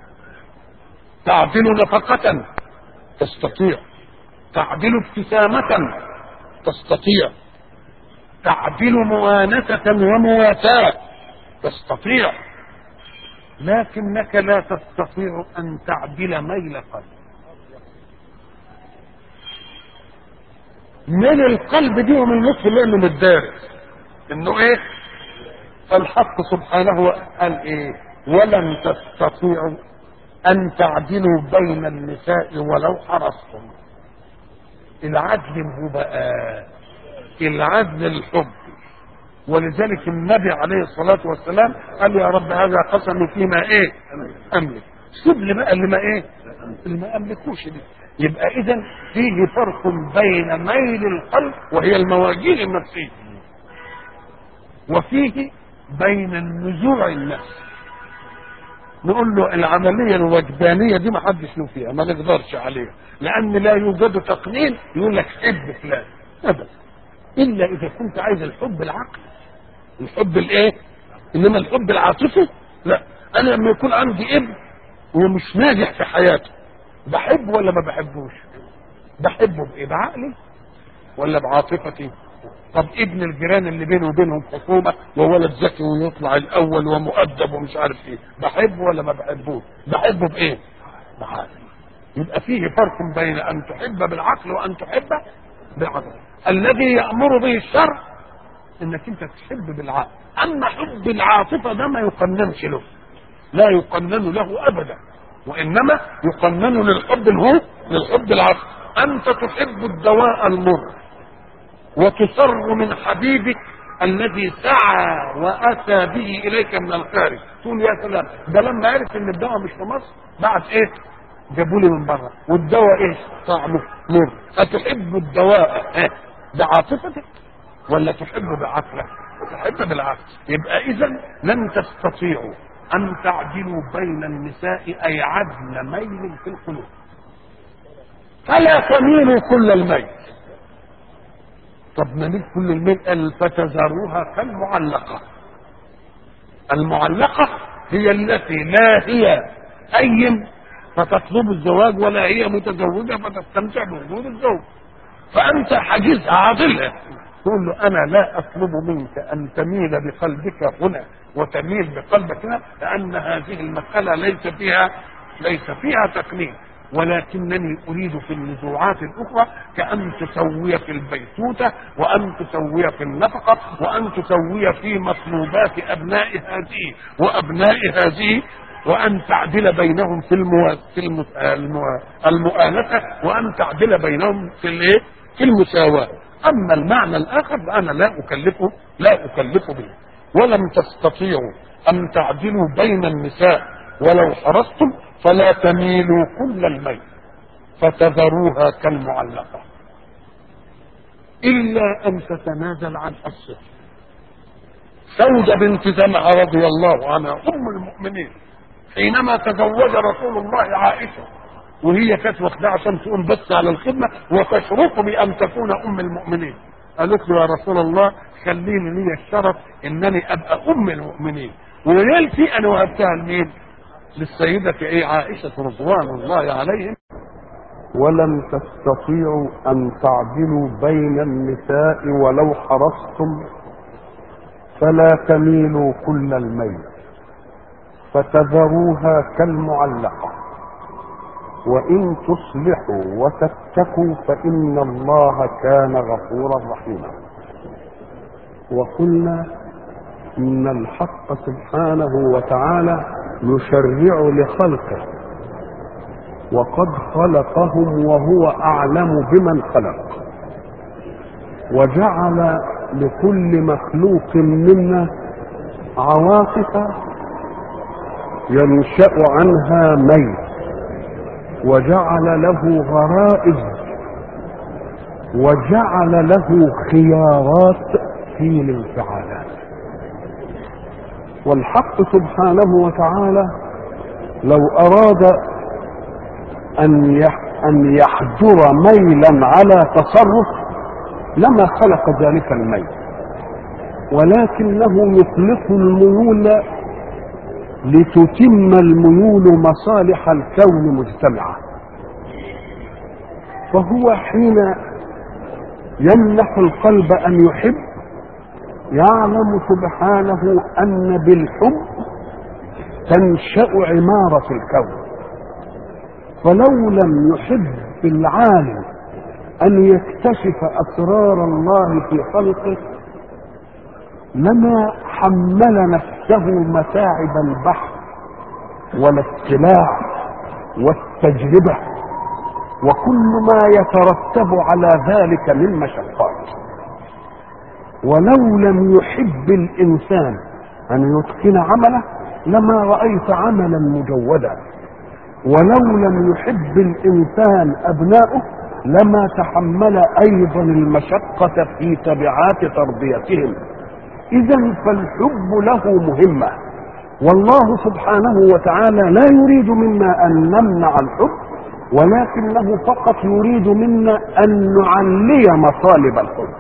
تعدل نفقة تستطيع تعدل ابتسامة تستطيع تعدل موانسة ومواساة تستطيع لكنك لا تستطيع أن تعدل ميل قلب من القلب دي ومن نصف الليل من الدارس انه ايه فالحق سبحانه قال ايه ولن تستطيعوا ان تعدلوا بين النساء ولو حرصتم العدل هو بقى العدل الحب ولذلك النبي عليه الصلاة والسلام قال يا رب هذا قسم فيما ايه املك سيب لي بقى اللي ما ايه اللي ما املكوش دي يبقى اذا فيه فرق بين ميل القلب وهي المواجيل النفسيه وفيه بين النزوع النفسي نقول له العمليه الوجدانيه دي ما حدش له فيها ما نقدرش عليها لان لا يوجد تقنين يقول لك حب فلان ابدا الا اذا كنت عايز الحب العقلي الحب الايه انما الحب العاطفي لا انا لما يكون عندي ابن ومش ناجح في حياته بحبه ولا ما بحبوش بحبه بايه بعقلي ولا بعاطفتي طب ابن الجيران اللي بينه وبينهم خصومه وولد ذكي ويطلع الاول ومؤدب ومش عارف ايه بحبه ولا ما بحبوش بحبه بايه بعقلي يبقى فيه فرق بين ان تحب بالعقل وان تحب بالعقل الذي يامر به الشرع انك انت تحب بالعقل اما حب العاطفه ده ما يقننش له لا يقنن له ابدا وانما يقنن للحب الهو للحب العقل انت تحب الدواء المر وتسر من حبيبك الذي سعى واتى به اليك من الخارج تقول يا سلام ده لما عرف ان الدواء مش في مصر بعد ايه جابوا لي من بره والدواء ايه طعمه مر اتحب الدواء إيه؟ بعاطفتك ولا تحب بعقلك تحب بالعقل يبقى اذا لن تستطيعوا ان تعدلوا بين النساء اي عدل ميل في القلوب فلا تميلوا كل الميل طب نميل كل الميل قال فتذروها كالمعلقه المعلقه هي التي لا هي ايم فتطلب الزواج ولا هي متزوجه فتستمتع بوجود الزوج فانت حاجزها عاضلها تقول له انا لا اطلب منك ان تميل بقلبك هنا وتميل بقلبك هنا لان هذه المساله ليس فيها ليس فيها تقنين ولكنني اريد في النزوعات الاخرى كان تسوي في البيتوته وان تسوي في النفقه وان تسوي في مطلوبات ابناء هذه وابناء هذه وان تعدل بينهم في المو... في الم... المو... المؤانسه وان تعدل بينهم في الايه؟ في المساواه اما المعنى الاخر فانا لا اكلفه لا اكلفه به ولم تستطيعوا ان تعدلوا بين النساء ولو حرصتم فلا تميلوا كل الميل فتذروها كالمعلقه الا ان تتنازل عن حصه سودة بنت زمعة رضي الله عنها ام المؤمنين حينما تزوج رسول الله عائشه وهي كانت واخداه عشان تقوم بس على الخدمه وتشرف بان تكون ام المؤمنين قالت له يا رسول الله خليني لي الشرف انني ابقى ام المؤمنين وليلتي انا وهبتها لمين؟ للسيدة ايه عائشة رضوان الله عليهم ولن تستطيعوا أن تعدلوا بين النساء ولو حرصتم فلا تميلوا كل الميل فتذروها كالمعلقة وإن تصلحوا وتتقوا فإن الله كان غفورا رحيما وقلنا إن الحق سبحانه وتعالى يشرع لخلقه وقد خلقهم وهو اعلم بمن خلق وجعل لكل مخلوق منا عواطف ينشا عنها ميل وجعل له غرائز وجعل له خيارات في الانفعالات والحق سبحانه وتعالى لو اراد ان ان يحجر ميلا على تصرف لما خلق ذلك الميل ولكنه يخلق الميول لتتم الميول مصالح الكون مجتمعه فهو حين يمنح القلب ان يحب يعلم سبحانه ان بالحب تنشا عماره الكون فلو لم يحب العالم ان يكتشف اسرار الله في خلقه لما حمل نفسه متاعب البحث والاطلاع والتجربه وكل ما يترتب على ذلك من مشقات ولو لم يحب الانسان ان يتقن عمله لما رايت عملا مجودا ولو لم يحب الانسان ابناؤه لما تحمل ايضا المشقه في تبعات تربيتهم اذا فالحب له مهمه والله سبحانه وتعالى لا يريد منا ان نمنع الحب ولكنه فقط يريد منا ان نعلي مطالب الحب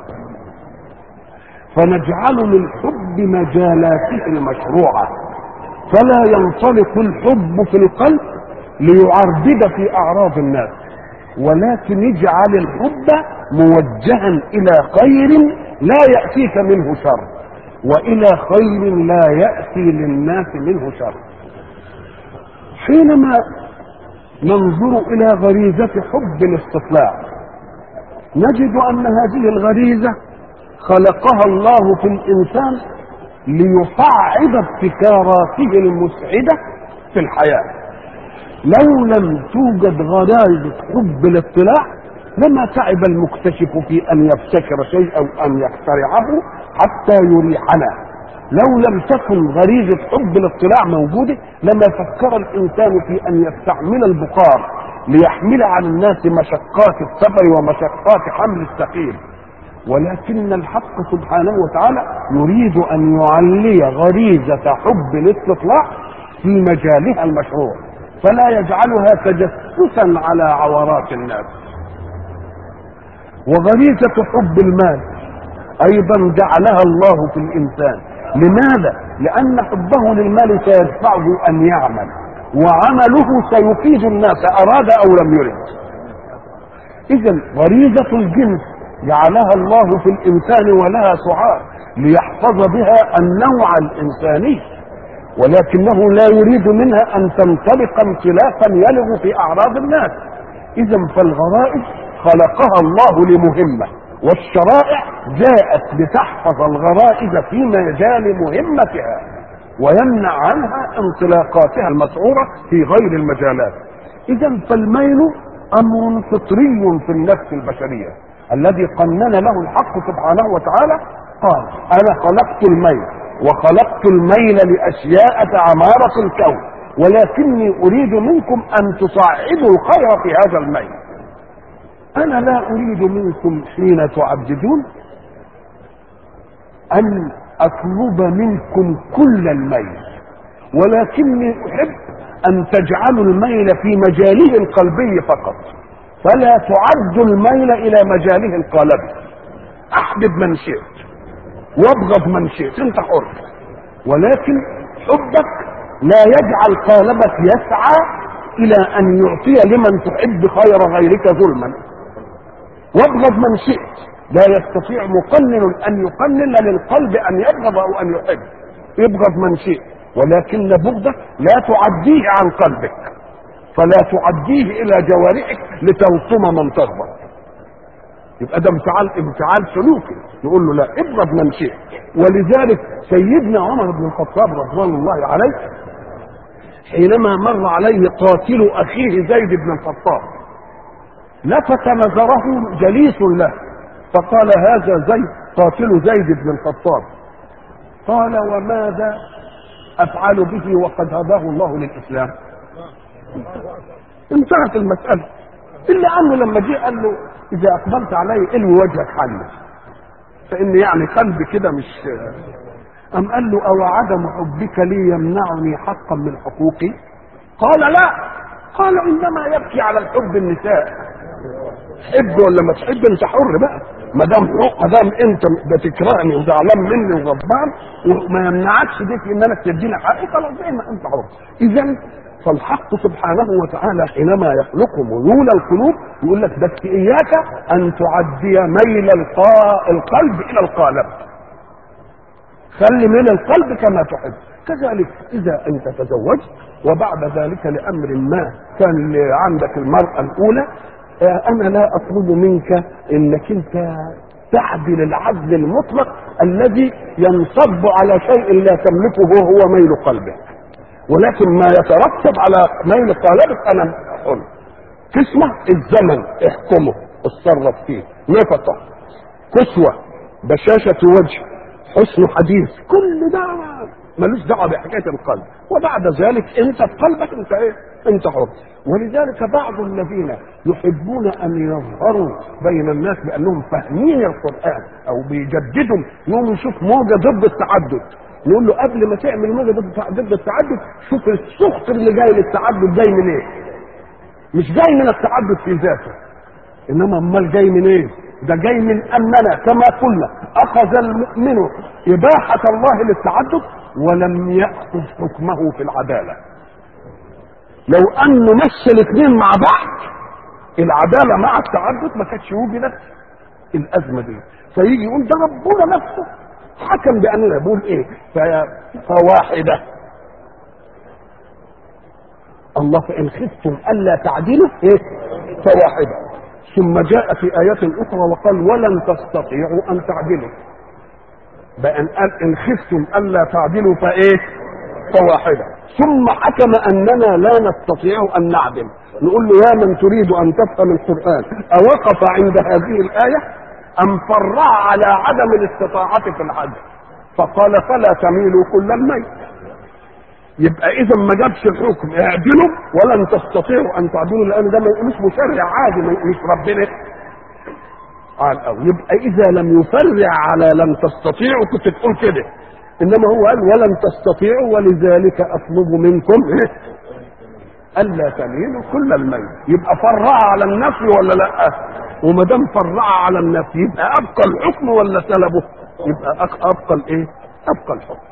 فنجعل للحب مجالاته المشروعه فلا ينطلق الحب في القلب ليعربد في اعراض الناس ولكن اجعل الحب موجها الى خير لا ياتيك منه شر والى خير لا ياتي للناس منه شر حينما ننظر الى غريزه حب الاستطلاع نجد ان هذه الغريزه خلقها الله في الانسان ليصعد ابتكاراته المسعده في الحياه لو لم توجد غرائز حب الاطلاع لما تعب المكتشف في ان يبتكر شيئا او ان يخترعه حتى يريحنا لو لم تكن غريزة حب الاطلاع موجودة لما فكر الإنسان في أن يستعمل البخار ليحمل على الناس مشقات السفر ومشقات حمل الثقيل ولكن الحق سبحانه وتعالى يريد أن يعلي غريزة حب الاستطلاع في مجالها المشروع فلا يجعلها تجسسا على عورات الناس وغريزة حب المال أيضا جعلها الله في الإنسان لماذا؟ لأن حبه للمال سيدفعه أن يعمل وعمله سيفيد الناس أراد أو لم يرد إذا غريزة الجنس جعلها الله في الإنسان ولها سعار ليحفظ بها النوع الإنساني ولكنه لا يريد منها أن تنطلق انطلاقا يلغ في أعراض الناس إذا فالغرائز خلقها الله لمهمة والشرائع جاءت لتحفظ الغرائز في مجال مهمتها ويمنع عنها انطلاقاتها المسعورة في غير المجالات إذا فالميل أمر فطري في النفس البشرية الذي قنن له الحق سبحانه وتعالى قال أنا خلقت الميل وخلقت الميل لأشياء عمارة الكون ولكني أريد منكم أن تصعدوا الخير في هذا الميل أنا لا أريد منكم حين تعبدون أن أطلب منكم كل الميل ولكني أحب أن تجعلوا الميل في مجاله القلبي فقط فلا تعد الميل إلى مجاله القالبي أحبب من شئت وابغض من شئت أنت حر ولكن حبك لا يجعل قالبك يسعى إلى أن يعطي لمن تحب خير غيرك ظلما وابغض من شئت لا يستطيع مقنن ان يقنن للقلب ان يبغض او ان يحب ابغض من شئت ولكن بغضك لا تعديه عن قلبك فلا تعديه الى جوارحك لتلطم من تغضب يبقى ده انفعال انفعال سلوكي نقول له لا ابغض من شئت ولذلك سيدنا عمر بن الخطاب رضوان الله عليه حينما مر عليه قاتل اخيه زيد بن الخطاب لفت نظره جليس له فقال هذا زيد قاتل زيد بن الخطاب قال وماذا افعل به وقد هداه الله للاسلام انتهت المساله الا انه لما جه قال له اذا اقبلت علي الوي وجهك عني فان يعني قلبي كده مش ام قال له او عدم حبك لي يمنعني حقا من حقوقي قال لا قال انما يبكي على الحب النساء حب ولا ما تحب انت حر بقى ما دام ما دام انت بتكرهني وزعلان مني وغضبان وما يمنعكش دي في ان انا تديني حقي خلاص زي ما انت حر اذا فالحق سبحانه وتعالى حينما يخلق ميول القلوب يقول لك بس اياك ان تعدي ميل القلب الى القالب خلي من القلب كما تحب كذلك اذا انت تزوجت وبعد ذلك لامر ما كان عندك المراه الاولى آه، انا لا اطلب منك انك انت تعدل العدل المطلق الذي ينصب على شيء لا تملكه وهو ميل قلبك ولكن ما يترتب على ميل قلبك انا اقول قسمه الزمن احكمه اتصرف فيه نفقه كسوه بشاشه وجه حسن حديث كل ده ملوش دعوه بحكايه القلب وبعد ذلك انت في قلبك انت ايه انت حر ولذلك بعض الذين يحبون ان يظهروا بين الناس بانهم فاهمين القران او بيجددوا يقوم يشوف موجه ضد التعدد نقول له قبل ما تعمل موجه ضد ضد التعدد شوف السخط اللي جاي للتعدد جاي من ايه مش جاي من التعدد في ذاته انما امال جاي من ايه ده جاي من اننا كما قلنا اخذ المؤمن اباحه الله للتعدد ولم ياخذ حكمه في العداله لو انه مشى الاثنين مع بعض العداله مع التعدد ما كانتش وجدت الازمه دي فيجي يقول ده ربنا نفسه حكم باننا بيقول ايه ف- فواحده الله فان خفتم الا تعدلوا ايه فواحده ثم جاء في آيات أخرى وقال ولن تستطيعوا أن تعدلوا بأن قال إن خفتم ألا تعدلوا فإيه فواحدة ثم حكم أننا لا نستطيع أن نعدل نقول له يا من تريد أن تفهم القرآن أوقف عند هذه الآية أم فرع على عدم الاستطاعة في العدل فقال فلا تميلوا كل الميل يبقى اذا ما جابش الحكم اعدلوا ولن تستطيعوا ان تعدلوا لان ده مش مشرع عادي مش ربنا قال او يبقى اذا لم يفرع على لن تستطيعوا كنت تقول كده انما هو قال ولن تستطيعوا ولذلك اطلب منكم إيه؟ الا تميلوا كل الميل يبقى فرع على النفي ولا لا وما دام فرع على النفي يبقى ابقى الحكم ولا سلبه يبقى أق- ابقى الايه ابقى الحكم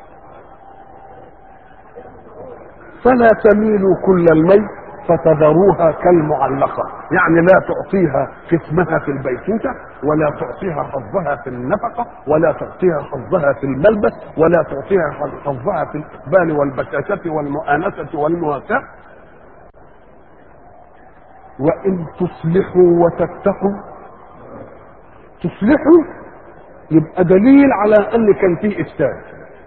فلا تميلوا كل الميل فتذروها كالمعلقة يعني لا تعطيها قسمها في البيتوتة ولا تعطيها حظها في النفقة ولا تعطيها حظها في الملبس ولا تعطيها حظها في الإقبال والبشاشة والمؤانسة والمواساة وإن تصلحوا وتتقوا تصلحوا يبقى دليل على أن كان فيه إفساد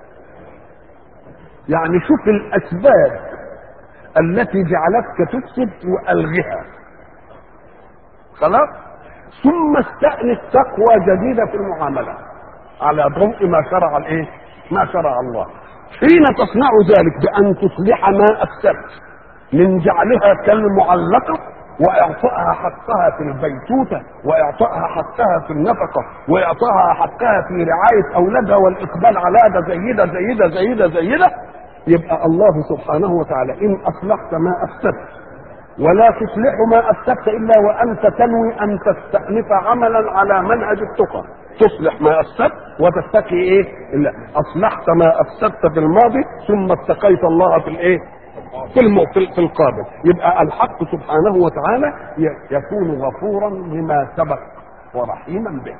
يعني شوف الاسباب التي جعلتك تفسد والغها خلاص ثم استأنس تقوى جديدة في المعاملة على ضوء ما شرع الايه ما شرع الله حين تصنع ذلك بأن تصلح ما أفسدت من جعلها كالمعلقة وإعطائها حقها في البيتوتة وإعطائها حقها في النفقة وإعطائها حقها في رعاية أولادها والإقبال على ده زيدة زيدة زيدة زيدة يبقى الله سبحانه وتعالى إن أصلحت ما أفسدت ولا تصلح ما أفسدت إلا وأنت تنوي أن تستأنف عملا على منهج التقى تصلح ما أفسدت وتتقي إيه إلا أصلحت ما أفسدت في الماضي ثم اتقيت الله في الإيه في الم... في في القابل يبقى الحق سبحانه وتعالى ي- يكون غفورا لما سبق ورحيما بك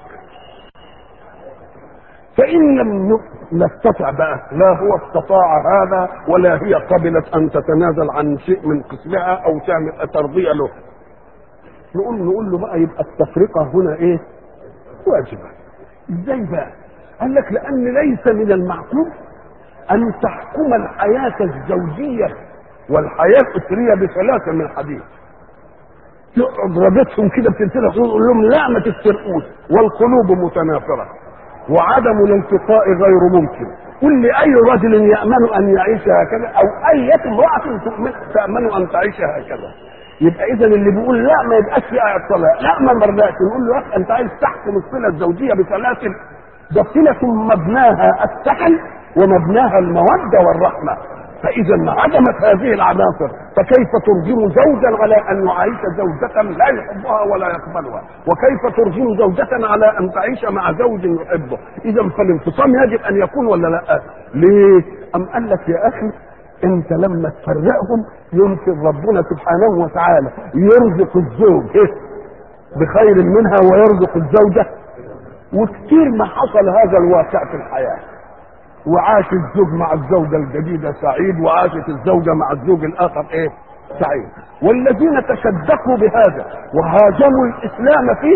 فإن لم ن- نستطع بقى لا هو استطاع هذا ولا هي قبلت أن تتنازل عن شيء من قسمها أو تعمل ترضية له نقول نقول له بقى يبقى التفرقة هنا إيه؟ واجبة إزاي بقى؟ قال لك لأن ليس من المعقول أن تحكم الحياة الزوجية والحياة الأسرية بثلاثة من الحديث تقعد رابطهم كده بسلسلة تقول لهم لا ما تفترقوش والقلوب متنافرة وعدم الالتقاء غير ممكن قل لأي رجل يأمن أن يعيش هكذا أو أي امرأة تؤمن تأمن أن تعيش هكذا يبقى إذا اللي بيقول لا ما يبقاش في آية صلاة لا ما مرضاش نقول له يا أخي أنت عايز تحكم الصلة الزوجية بسلاسل ده صلة مبناها السحل ومبناها المودة والرحمة فإذا عدمت هذه العناصر فكيف ترجم زوجا على أن يعيش زوجة لا يحبها ولا يقبلها وكيف ترجم زوجة على أن تعيش مع زوج يحبه إذا فالانفصام يجب أن يكون ولا لا ليه أم قال لك يا أخي انت لما تفرقهم يمكن ربنا سبحانه وتعالى يرزق الزوج إيه؟ بخير منها ويرزق الزوجة وكتير ما حصل هذا الواقع في الحياة وعاش الزوج مع الزوجة الجديدة سعيد وعاشت الزوجة مع الزوج الآخر إيه سعيد والذين تشدقوا بهذا وهاجموا الإسلام فيه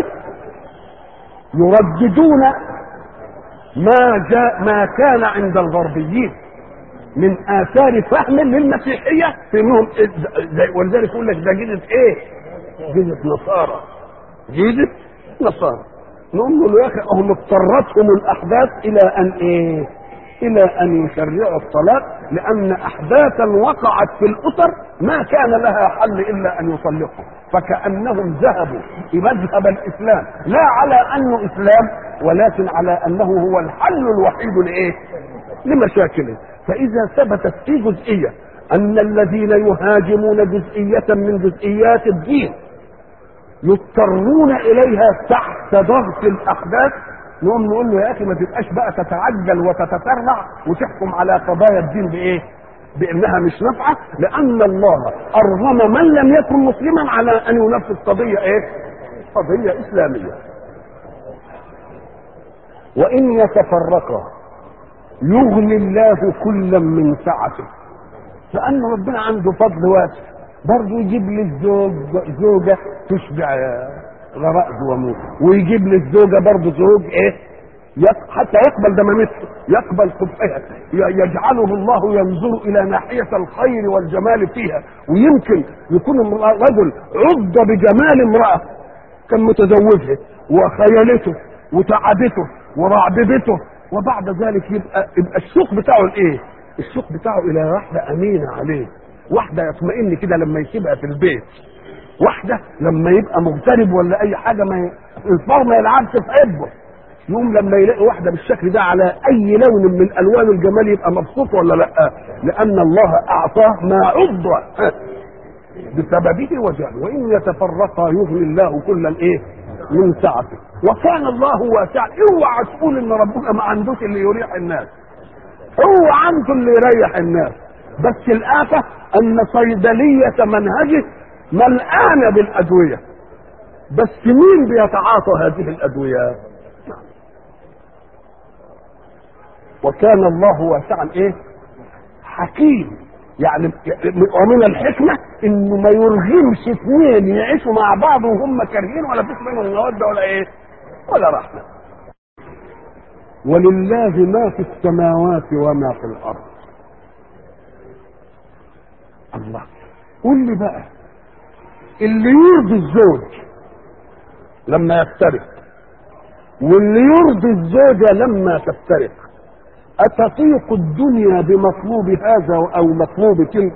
يرددون ما جاء ما كان عند الغربيين من آثار فهم للمسيحية في انهم ولذلك يقول لك ده جيزة ايه؟ جيزة نصارى جيزة نصارى نقول له يا اخي هم اضطرتهم الاحداث الى ان ايه؟ الى ان يشرعوا الطلاق لان احداثا وقعت في الاسر ما كان لها حل الا ان يطلقوا فكانهم ذهبوا بمذهب الاسلام لا على انه اسلام ولكن على انه هو الحل الوحيد لايه؟ لمشاكله فاذا ثبتت في جزئيه ان الذين يهاجمون جزئيه من جزئيات الدين يضطرون اليها تحت ضغط الاحداث نقوم نقول له يا اخي ما تبقاش بقى تتعجل وتتسرع وتحكم على قضايا الدين بايه؟ بانها مش نافعه لان الله ارغم من لم يكن مسلما على ان ينفذ قضيه ايه؟ قضيه اسلاميه. وان يتفرقا يغني الله كلا من سعته لان ربنا عنده فضل واسع برضه يجيب لي الزوج زوجه تشبع غرائز وموت ويجيب لي الزوجه برضه زوج ايه يق- حتى يقبل دمامته يقبل قبحها ي- يجعله الله ينظر الى ناحيه الخير والجمال فيها ويمكن يكون امرأة- رجل عض بجمال امراه كان متزوجها وخيلته وتعبته ورعببته وبعد ذلك يبقى يبقى الشوق بتاعه الايه؟ الشوق بتاعه الى واحده امينه عليه واحده يطمئن كده لما يسيبها في البيت واحده لما يبقى مغترب ولا اي حاجه ما ي... الفار ما يلعبش في عبه يوم لما يلاقي واحده بالشكل ده على اي لون من الوان الجمال يبقى مبسوط ولا لا لان الله اعطاه ما عض بسببه وجهه وان يتفرقا يغني الله كلا ايه من سعته وكان الله واسعا اوعى تقول ان ربنا ما عندوش اللي يريح الناس هو عنده اللي يريح الناس بس الآفة أن صيدلية منهجه ملآنة بالأدوية بس مين بيتعاطى هذه الأدوية وكان الله واسعا ايه حكيم يعني ومن الحكمة انه ما يرغمش اثنين يعيشوا مع بعض وهم كارهين ولا فيش بينهم مودة ولا ايه ولا رحمة ولله ما في السماوات وما في الارض الله قول لي بقى اللي يرضي الزوج لما يفترق واللي يرضي الزوجة لما تفترق أتطيق الدنيا بمطلوب هذا أو مطلوب تلك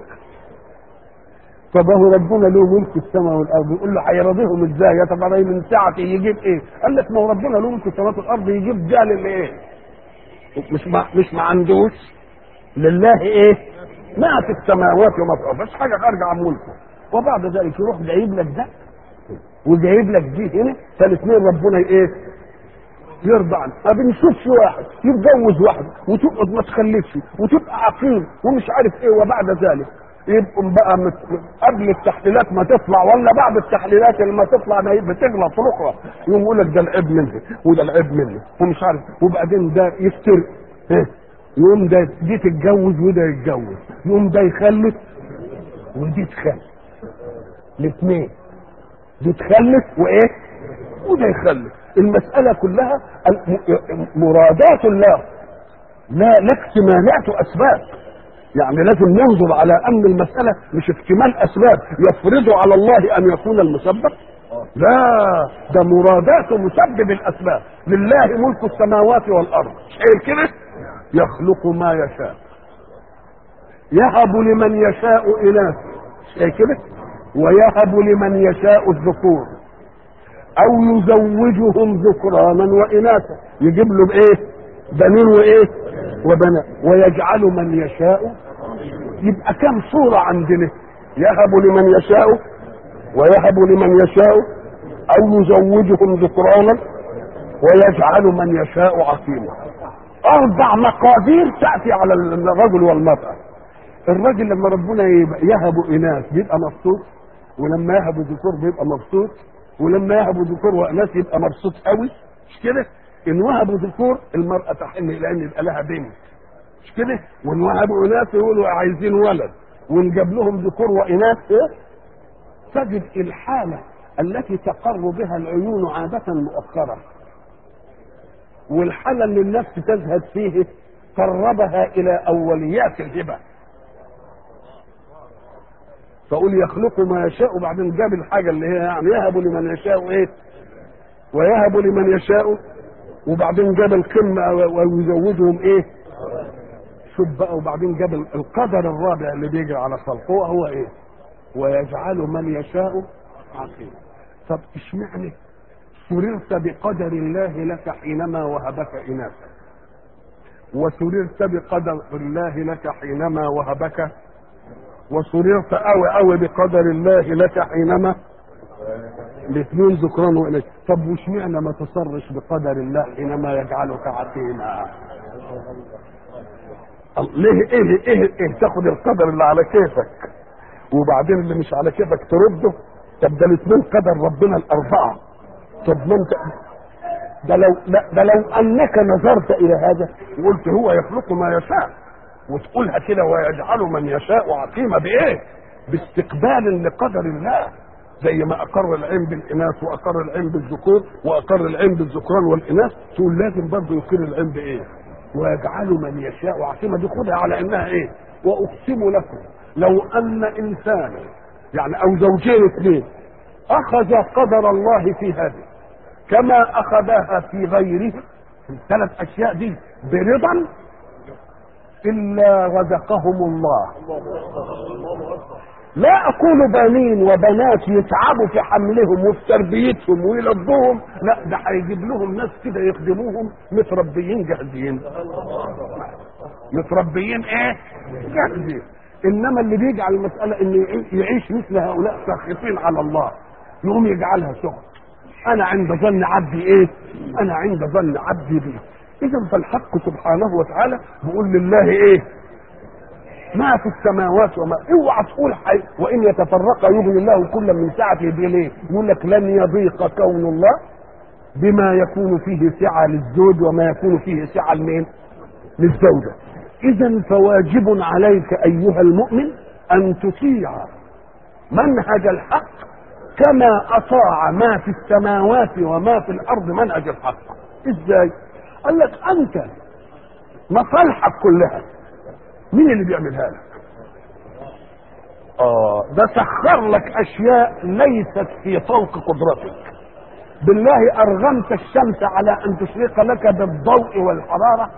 طب هو ربنا له ملك السماء والارض يقول له هيرضيهم ازاي يا طب أنا من ساعتي يجيب ايه؟ قال لك ما هو ربنا له ملك السماوات والارض يجيب ده للايه؟ مش ما مش ما عندوش لله ايه؟ ما في السماوات وما في الارض مش حاجه خارجه عن ملكه وبعد ذلك يروح جايب لك ده وجايب لك دي هنا فالاثنين ربنا ايه؟ يرضى عنه ما بنشوفش واحد يتجوز واحد وتقعد ما تخلفش وتبقى عقيم ومش عارف ايه وبعد ذلك يبقوا بقى مت... قبل التحليلات ما تطلع ولا بعد التحليلات لما تطلع ما بتغلط اخرى يقوم يقول لك ده العيب منه وده العيب منه ومش عارف وبعدين ده يفتر ها يقوم ده دي تتجوز وده يتجوز يقوم ده يخلف ودي تخلف الاثنين دي تخلف وايه وده يخلف المسألة كلها مرادات الله لا لا اكتمالات أسباب يعني لازم ننظر على أن المسألة مش اكتمال أسباب يفرض على الله أن يكون المسبب لا ده مرادات مسبب الأسباب لله ملك السماوات والأرض شايف كده يخلق ما يشاء يهب لمن يشاء إناث شايف كده ويهب لمن يشاء الذكور او يزوجهم ذكرانا واناثا يجيب له بايه بنين وايه وبنات ويجعل من يشاء يبقى كم صورة عندنا يهب لمن يشاء ويهب لمن يشاء او يزوجهم ذكرانا ويجعل من يشاء عقيما اربع مقادير تاتي على الرجل والمراه الراجل لما ربنا يهب اناث بيبقى مبسوط ولما يهب ذكور بيبقى مبسوط ولما يهبوا ذكور واناث يبقى مبسوط قوي مش كده ان وهبوا ذكور المراه تحن الى ان يبقى لها بنت مش كده ونوهبوا اناث يقولوا عايزين ولد ونجاب لهم ذكور واناث ايه تجد الحاله التي تقر بها العيون عاده مؤخرا والحاله اللي النفس تزهد فيه قربها الى اوليات الهبه فقول يخلق ما يشاء وبعدين جاب الحاجه اللي هي يعني يهب لمن يشاء ايه ويهب لمن يشاء وبعدين جاب القمه ويزودهم ايه شوف بقى وبعدين جاب القدر الرابع اللي بيجري على خلقه هو ايه ويجعل من يشاء عقيما طب اشمعنى سررت بقدر الله لك حينما وهبك اناثا وسررت بقدر الله لك حينما وهبك وسررت قوي قوي بقدر الله لك حينما الاثنين ذكران واناث طب واشمعنى ما تصرش بقدر الله حينما يجعلك عقيما ليه ايه ايه ايه تاخد القدر اللي على كيفك وبعدين اللي مش على كيفك ترده طب ده الاثنين قدر ربنا الاربعه طب ما انت ده لو لا ده لو انك نظرت الى هذا وقلت هو يخلق ما يشاء وتقولها كده ويجعل من يشاء عقيمه بايه؟ باستقبال لقدر الله زي ما اقر العين بالاناث واقر العين بالذكور واقر العين بالذكران والاناث تقول لازم برضه يقر العين بايه؟ ويجعل من يشاء عقيمه دي خدها على انها ايه؟ واقسم لكم لو ان انسانا يعني او زوجين اثنين اخذ قدر الله في هذه كما اخذها في غيره في الثلاث اشياء دي برضا الا رزقهم الله لا اقول بنين وبنات يتعبوا في حملهم وفي تربيتهم ويلبوهم لا ده هيجيب لهم ناس كده يخدموهم متربيين جاهزين متربيين ايه جاهزين انما اللي بيجعل المساله انه يعيش مثل هؤلاء ساخطين على الله يقوم يجعلها شغل انا عند ظن عبدي ايه انا عند ظن عبدي بي اذا فالحق سبحانه وتعالى بيقول لله ايه ما في السماوات وما اوعى تقول حي وان يتفرق يغني الله كل من سعته دي ليه يقول لك لن يضيق كون الله بما يكون فيه سعه للزوج وما يكون فيه سعه لمين للزوجه اذا فواجب عليك ايها المؤمن ان تطيع منهج الحق كما اطاع ما في السماوات وما في الارض منهج الحق ازاي قال لك انت مصالحك كلها مين اللي بيعملها لك اه ده سخر لك اشياء ليست في فوق قدرتك بالله ارغمت الشمس على ان تشرق لك بالضوء والحراره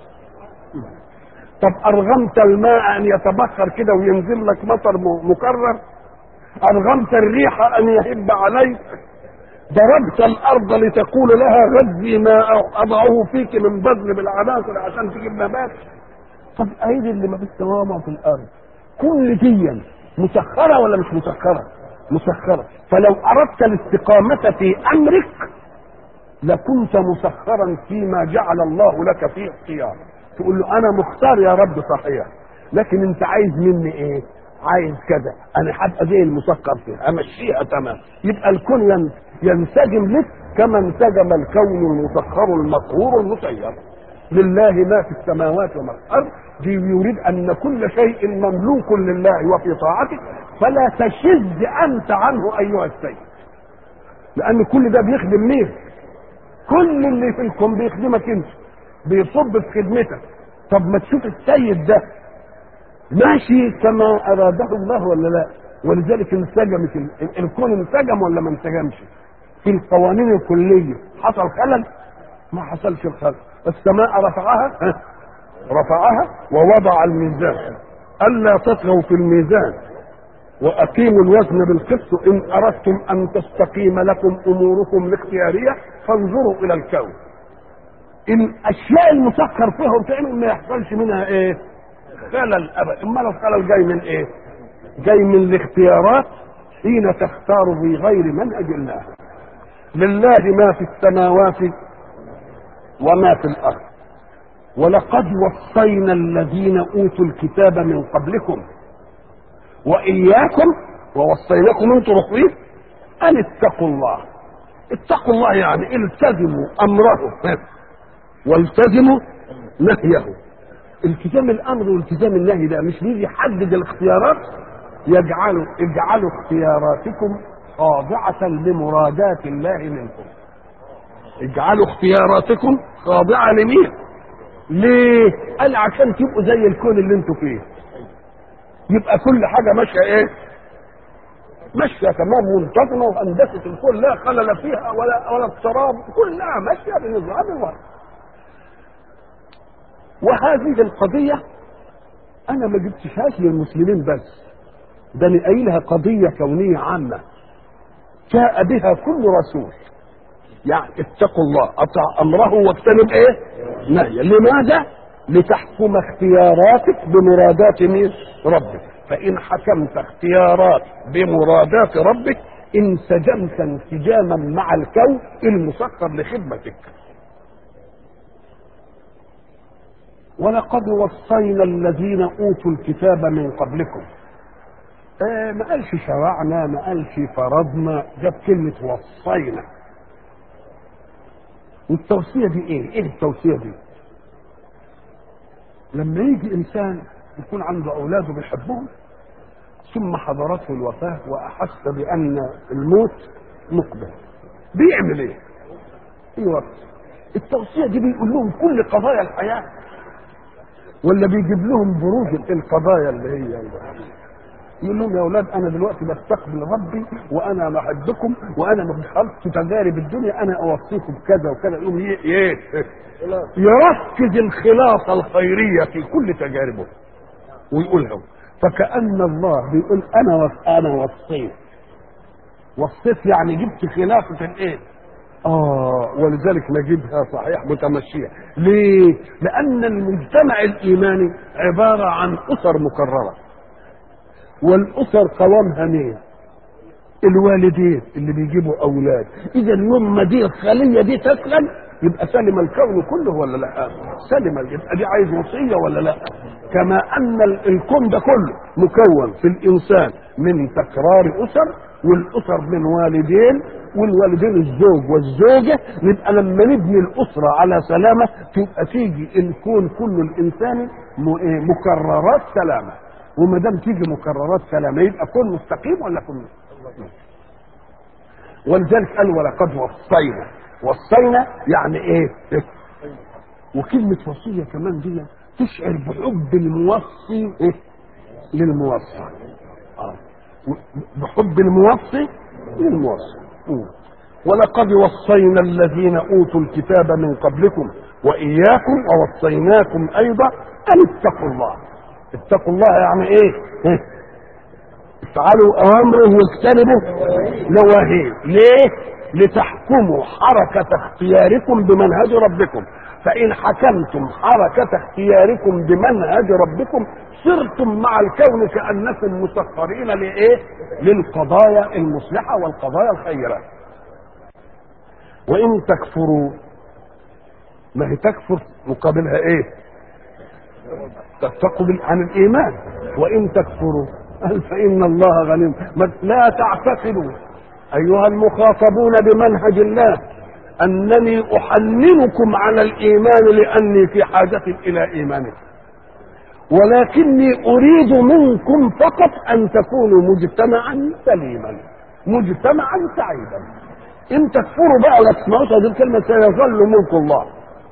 طب ارغمت الماء ان يتبخر كده وينزل لك مطر مكرر ارغمت الريح ان يهب عليك ضربت الارض لتقول لها غذي ما اضعه فيك من بذل بالعناصر عشان تجيب نبات طب ايدي اللي ما في السماء وما في الارض كل دي مسخره ولا مش مسخره مسخره فلو اردت الاستقامه في امرك لكنت مسخرا فيما جعل الله لك فيه اختيار تقول له انا مختار يا رب صحيح لكن انت عايز مني ايه عايز كذا انا هبقى زي المسكر فيها امشيها تمام يبقى الكون ينسجم لك كما انسجم الكون المسخر المقهور المسير لله ما في السماوات وما في الارض دي يريد ان كل شيء مملوك لله وفي طاعته فلا تشذ انت عنه ايها السيد لان كل ده بيخدم مين كل اللي في الكون بيخدمك انت بيصب في خدمتك طب ما تشوف السيد ده ماشي كما اراده الله ولا لا ولذلك انسجمت الكون انسجم ولا ما انسجمش في القوانين الكليه حصل خلل ما حصلش الخلل السماء رفعها رفعها ووضع الميزان الا تطغوا في الميزان واقيموا الوزن بالقسط ان اردتم ان تستقيم لكم اموركم الاختياريه فانظروا الى الكون الاشياء المسخر فيها وتعمل ما يحصلش منها ايه خلل ابدا امال الخلل جاي من ايه جاي من الاختيارات حين تختار في غير منهج الله لله ما في السماوات وما في الارض ولقد وصينا الذين اوتوا الكتاب من قبلكم واياكم ووصيناكم انتم رسولين ان اتقوا الله اتقوا الله يعني التزموا امره والتزموا نهيه التزام الامر والتزام النهي ده مش بيجي يحدد الاختيارات يجعلوا اجعلوا اختياراتكم خاضعة لمرادات الله منكم اجعلوا اختياراتكم خاضعة لمين ليه؟ قال عشان تبقوا زي الكون اللي انتوا فيه يبقى كل حاجة ماشية ايه ماشيه تمام منتظمه وهندسه الكون لا خلل فيها ولا ولا اضطراب كلها ماشيه بنظام واحد وهذه القضيه انا ما جبتهاش للمسلمين بس ده انا قايلها قضيه كونيه عامه جاء بها كل رسول يعني اتقوا الله اطع امره واجتنب ايه نهيه لماذا لتحكم اختياراتك بمرادات مين ربك فان حكمت اختيارات بمرادات ربك انسجمت انسجاما مع الكون المسخر لخدمتك ولقد وصينا الذين اوتوا الكتاب من قبلكم آه ما قالش شرعنا ما قالش فرضنا جاب كلمة وصينا والتوصية دي ايه؟ ايه التوصية دي؟ لما يجي انسان يكون عنده اولاده بيحبهم ثم حضرته الوفاة واحس بان الموت مقبل بيعمل ايه؟ يوصي التوصية دي بيقول لهم كل قضايا الحياة ولا بيجيب لهم بروج القضايا اللي هي يقول لهم يا اولاد انا دلوقتي بستقبل ربي وانا بحبكم وانا ما بخلص تجارب الدنيا انا اوصيكم بكذا وكذا يقوم ي- ي- يركز الخلاصه الخيريه في كل تجاربه ويقولها فكأن الله بيقول انا وص- انا وصيت وصيت يعني جبت خلافه الايه؟ اه ولذلك نجدها صحيح متمشيه ليه؟ لان المجتمع الايماني عباره عن اسر مكرره والاسر قوامها مين؟ الوالدين اللي بيجيبوا اولاد اذا يوم ما دي الخليه دي تسلم يبقى سلم الكون كله ولا لا سلم يبقى دي عايز وصيه ولا لا كما ان ال- الكون ده كله مكون في الانسان من تكرار اسر والاسر من والدين والوالدين الزوج والزوجه نبقى لما نبني الاسره على سلامه تبقى تيجي الكون كله الانساني م- إيه؟ مكررات سلامه وما دام تيجي مكررات سلامه يبقى كون مستقيم ولا كون مستقيم ولذلك قال ولقد وصينا وصينا يعني ايه وكلمة وصية كمان دي تشعر بحب الموصي إيه؟ للموصى آه. بحب الموصي للموصي مم. ولقد وصينا الذين اوتوا الكتاب من قبلكم واياكم ووصيناكم ايضا ان اتقوا الله اتقوا الله يعني ايه, إيه؟ افعلوا اوامره واجتنبوا نواهيه ليه لتحكموا حركة اختياركم بمنهج ربكم فإن حكمتم حركة اختياركم بمنهج ربكم صرتم مع الكون كأنكم مسخرين لإيه؟ للقضايا المصلحة والقضايا الخيرة وإن تكفروا ما هي تكفر مقابلها إيه؟ تتقوا عن الإيمان وإن تكفروا قال فإن الله غني ما- لا تعتقدوا أيها المخاطبون بمنهج الله أنني أحننكم على الإيمان لأني في حاجة إلى إيمانكم ولكني أريد منكم فقط أن تكونوا مجتمعا سليما مجتمعا سعيدا إن تكفروا بقى ولا تسمعوش هذه الكلمة سيظل ملك الله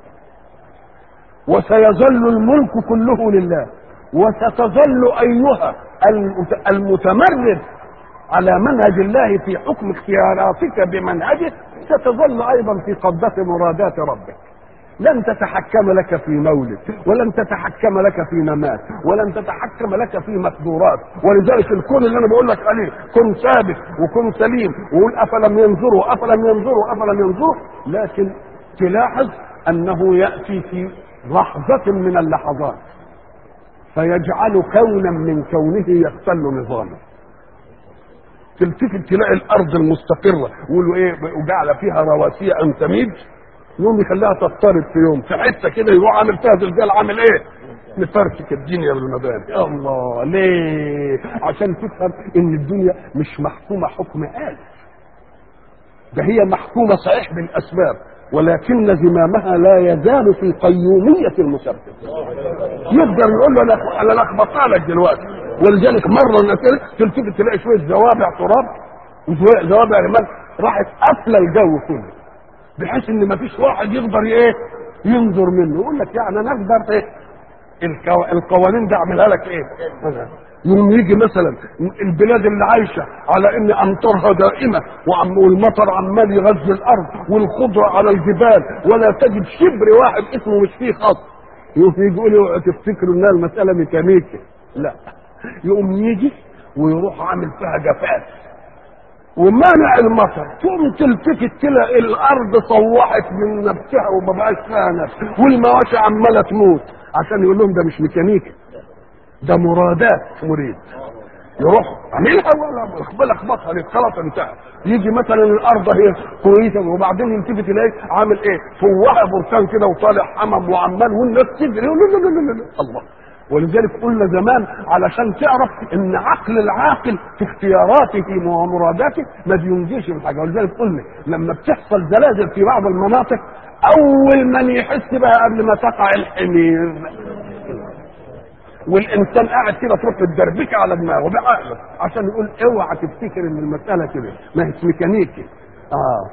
وسيظل الملك كله لله وستظل ايها المت- المتمرد على منهج الله في حكم اختياراتك بمنهجه ستظل ايضا في قبضه مرادات ربك لن تتحكم لك في مولد ولن تتحكم لك في ممات ولن تتحكم لك في مقدورات ولذلك الكون اللي انا بقول لك عليه كن ثابت وكن سليم وقول افلم ينظروا افلم ينظروا افلم ينظروا لكن تلاحظ انه ياتي في لحظه من اللحظات فيجعل كونا من كونه يختل نظامه تلتفت تلاقي الارض المستقره يقولوا ايه وجعل فيها رواسي ان تميد يوم يخليها تضطرب في يوم في حته كده يروح عامل فيها زلزال عامل ايه؟ مفرتك الدنيا بالمباني يا الله ليه؟ عشان تفهم ان الدنيا مش محكومه حكم آلي ده هي محكومه صحيح بالاسباب ولكن زمامها لا يزال في قيومية المسبب يقدر يقول له انا انا لخبطها لك دلوقتي ولذلك مره الناس تلتفت تلاقي شويه زوابع تراب وشويه زوابع رمال راحت قافله الجو كله بحيث ان ما فيش واحد يقدر ايه ينظر منه يقول لك يعني انا اقدر ايه الكو... القوانين دي اعملها لك ايه أنا. يوم يجي مثلا البلاد اللي عايشه على ان امطارها دائمه وعم والمطر عمال يغذي الارض والخضره على الجبال ولا تجد شبر واحد اسمه مش فيه خط يقوم يجي يقول اوعوا تفتكروا انها المساله ميكانيكي لا يقوم يجي ويروح عامل فيها جفاف ومانع المطر تقوم تلتفت تلاقي الارض صوحت من نفسها وما بقاش فيها نفس والمواشي عماله تموت عشان يقول لهم ده مش ميكانيكي ده مرادات مريد يروح عاملها ولا اخبال اخبطها ليه خلاص انتهى يجي مثلا الارض هي كويسه وبعدين يلتفت يلاقي عامل ايه فوهه بركان كده وطالع حمم وعمال والناس تجري لا لا لا لا لا الله ولذلك قلنا زمان علشان تعرف ان عقل العاقل في اختياراته ومراداته ما بينجيش من حاجه ولذلك قلنا لما بتحصل زلازل في بعض المناطق اول من يحس بها قبل ما تقع الحمير والانسان قاعد كده تروح الدربكه على دماغه بعقله عشان يقول اوعى تفتكر ان المساله كده ما هيش ميكانيكي اه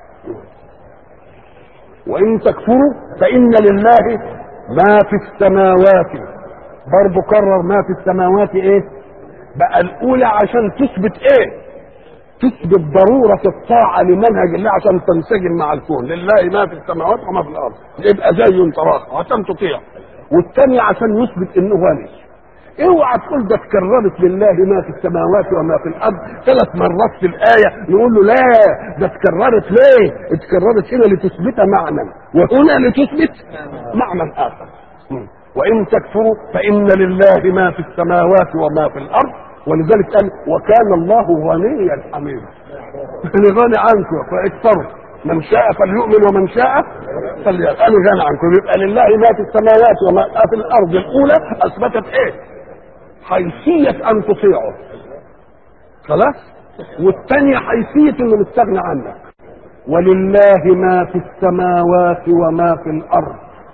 وان تكفروا فان لله ما في السماوات برضه كرر ما في السماوات ايه بقى الاولى عشان تثبت ايه تثبت ضرورة الطاعة لمنهج الله عشان تنسجم مع الكون لله ما في السماوات وما في الأرض يبقى زي تراخ عشان تطيع والثانية عشان يثبت انه غني اوعى تقول ده اتكررت لله ما في السماوات وما في الارض ثلاث مرات في الايه نقول له لا ده اتكررت ليه؟ اتكررت هنا لتثبت معنى وهنا لتثبت معنى اخر وان تكفروا فان لله ما في السماوات وما في الارض ولذلك قال وكان الله غنيا حميدا يعني غني عنكم فاكثروا من شاء فليؤمن ومن شاء فليكفر انا غني عنكم يبقى لله ما في السماوات وما في الارض الاولى اثبتت ايه؟ حيثيه ان تطيعه خلاص والثانيه حيثيه انه مستغني عنك ولله ما في السماوات وما في الارض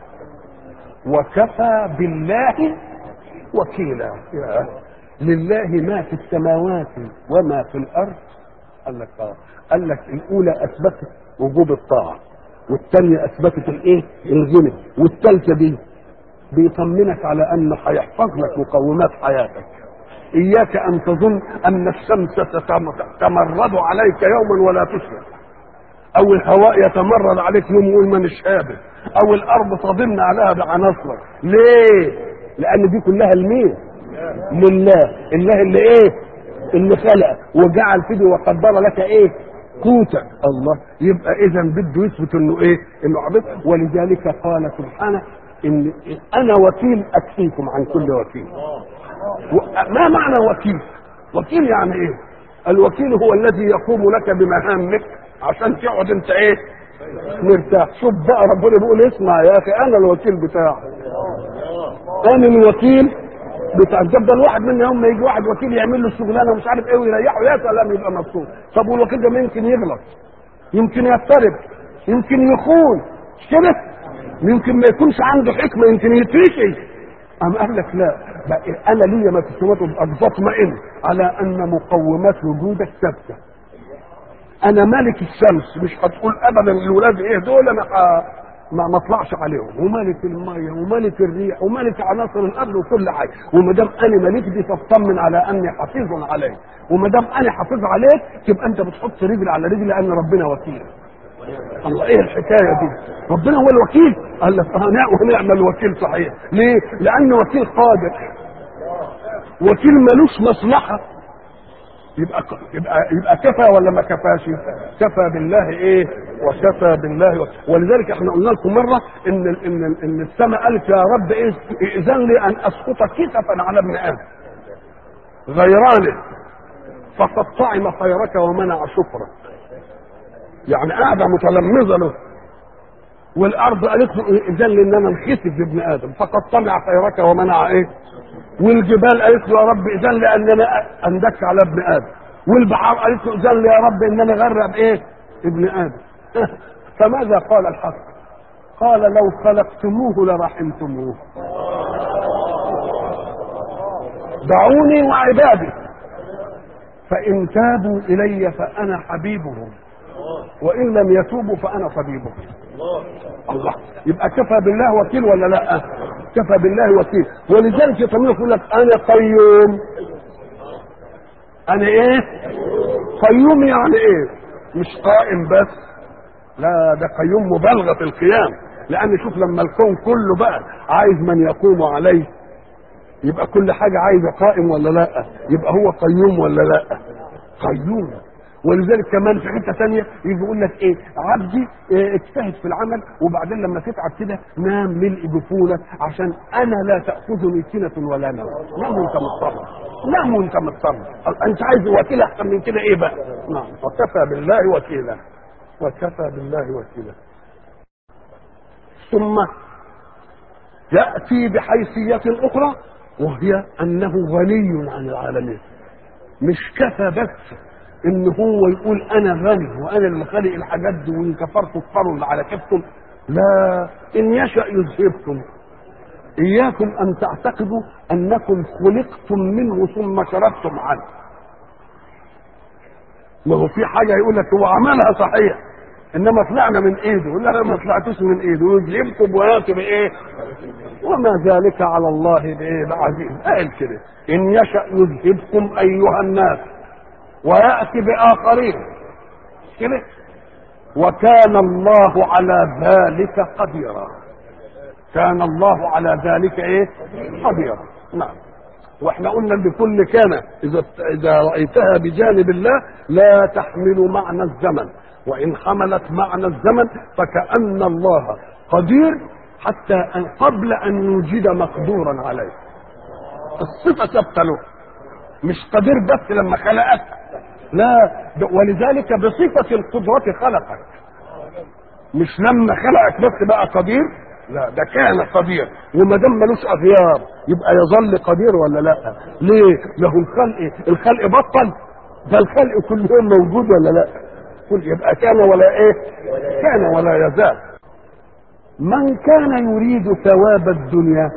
وكفى بالله وكيلا يا لله ما في السماوات وما في الارض قال لك اه قال لك الاولى اثبتت وجوب الطاعه والثانيه اثبتت الايه الغنى والثالثه دي بيطمنك على انه هيحفظ لك مقومات حياتك اياك ان تظن ان الشمس ستمرد عليك يوما ولا تشرق او الهواء يتمرد عليك يوم يقول ما مش قادر او الارض تضن عليها بعناصرك ليه لان دي كلها لمين لله الله اللي ايه اللي خلقك وجعل فيه وقدر لك ايه قوتك الله يبقى اذا بده يثبت انه ايه انه عبد ولذلك قال سبحانه ان انا وكيل اكفيكم عن كل وكيل ما معنى وكيل وكيل يعني ايه الوكيل هو الذي يقوم لك بمهامك عشان تقعد انت ايه مرتاح شوف بقى ربنا بيقول اسمع يا اخي انا الوكيل بتاعك انا الوكيل بتاع ده الواحد منا يوم ما يجي واحد وكيل يعمل له الشغلانه ومش عارف ايه ويريحه يا سلام يبقى مبسوط طب والوكيل ده يمكن يغلط يمكن يفترق يمكن يخون مش كده يمكن ما يكونش عنده حكمه يمكن يتركي أم قال لك لا بقى انا ليا ما في السماوات والارض بطمئن على ان مقومات وجودك ثابته انا ملك الشمس مش هتقول ابدا الولاد ايه دول انا ما ما اطلعش عليهم وملك الميه وملك الريح وملك عناصر الارض وكل حاجه وما دام انا ملك دي فاطمن على اني حفيظ عليك وما دام انا حافظ عليك تبقى انت بتحط رجل على رجل لان ربنا وكيل الله ايه الحكايه دي ربنا هو الوكيل قال لك اه ونعم الوكيل صحيح ليه لان وكيل قادر وكيل ملوش مصلحه يبقى يبقى يبقى كفى ولا ما كفاش كفى بالله ايه وكفى بالله ولذلك احنا قلنا لكم مره ان ان ان السماء قالت يا رب ايه اذن لي ان اسقط كسفا على ابن ادم غيرانه فقد طعم خيرك ومنع شكرك يعني قاعده متلمذه له والارض قالت له اذن لي ان انا انخسف لابن ادم فقد طمع خيرك ومنع ايه والجبال قالت له يا رب اذن لي ان انا اندك على ابن ادم والبحار قالت له اذن لي يا رب ان انا اغرق ايه ابن ادم فماذا قال الحق قال لو خلقتموه لرحمتموه دعوني وعبادي فإن تابوا إلي فأنا حبيبهم وإن لم يتوبوا فأنا طبيبهم الله يبقى كفى بالله وكيل ولا لا كفى بالله وكيل ولذلك يطمئن يقول لك أنا قيوم أنا إيه قيوم يعني إيه مش قائم بس لا ده قيوم مبالغة في القيام لأن شوف لما الكون كله بقى عايز من يقوم عليه يبقى كل حاجة عايزة قائم ولا لا يبقى هو قيوم ولا لا قيوم ولذلك كمان في حته ثانيه يجي يقول لك ايه عبدي إيه اجتهد في العمل وبعدين لما تتعب كده نام ملء جفونك عشان انا لا تاخذني سنه ولا نوم نام وانت مضطر نام وانت مضطر انت عايز وكيل احسن من كده ايه بقى نعم وكفى بالله وكيلا وكفى بالله وكيلا ثم ياتي بحيثيه اخرى وهي انه غني عن العالمين مش كفى بس ان هو يقول انا غني وانا اللي خالق الحاجات دي وان كفرتوا كفروا اللي على كيفكم لا ان يشا يذهبكم اياكم ان تعتقدوا انكم خلقتم منه ثم شربتم عنه ما هو في حاجه يقول لك هو عملها صحيح انما طلعنا من ايده لا لا ما طلعتوش من ايده ويجلبكم وياتي بايه وما ذلك على الله بايه بعزيز قال كده ان يشا يذهبكم ايها الناس وياتي باخرين كده وكان الله على ذلك قديرا كان الله على ذلك ايه قديرا نعم واحنا قلنا بكل كان اذا اذا رايتها بجانب الله لا تحمل معنى الزمن وان حملت معنى الزمن فكأن الله قدير حتى أن قبل ان يوجد مقدورا عليه الصفه ثابته له مش قدير بس لما خلقك لا ولذلك بصفه القدره خلقك مش لما خلقك بس بقى قدير لا ده كان قدير وما دام ملوش اغيار يبقى يظل قدير ولا لا ليه له الخلق الخلق بطل ده الخلق كل يوم موجود ولا لا كل يبقى كان ولا ايه كان ولا يزال من كان يريد ثواب الدنيا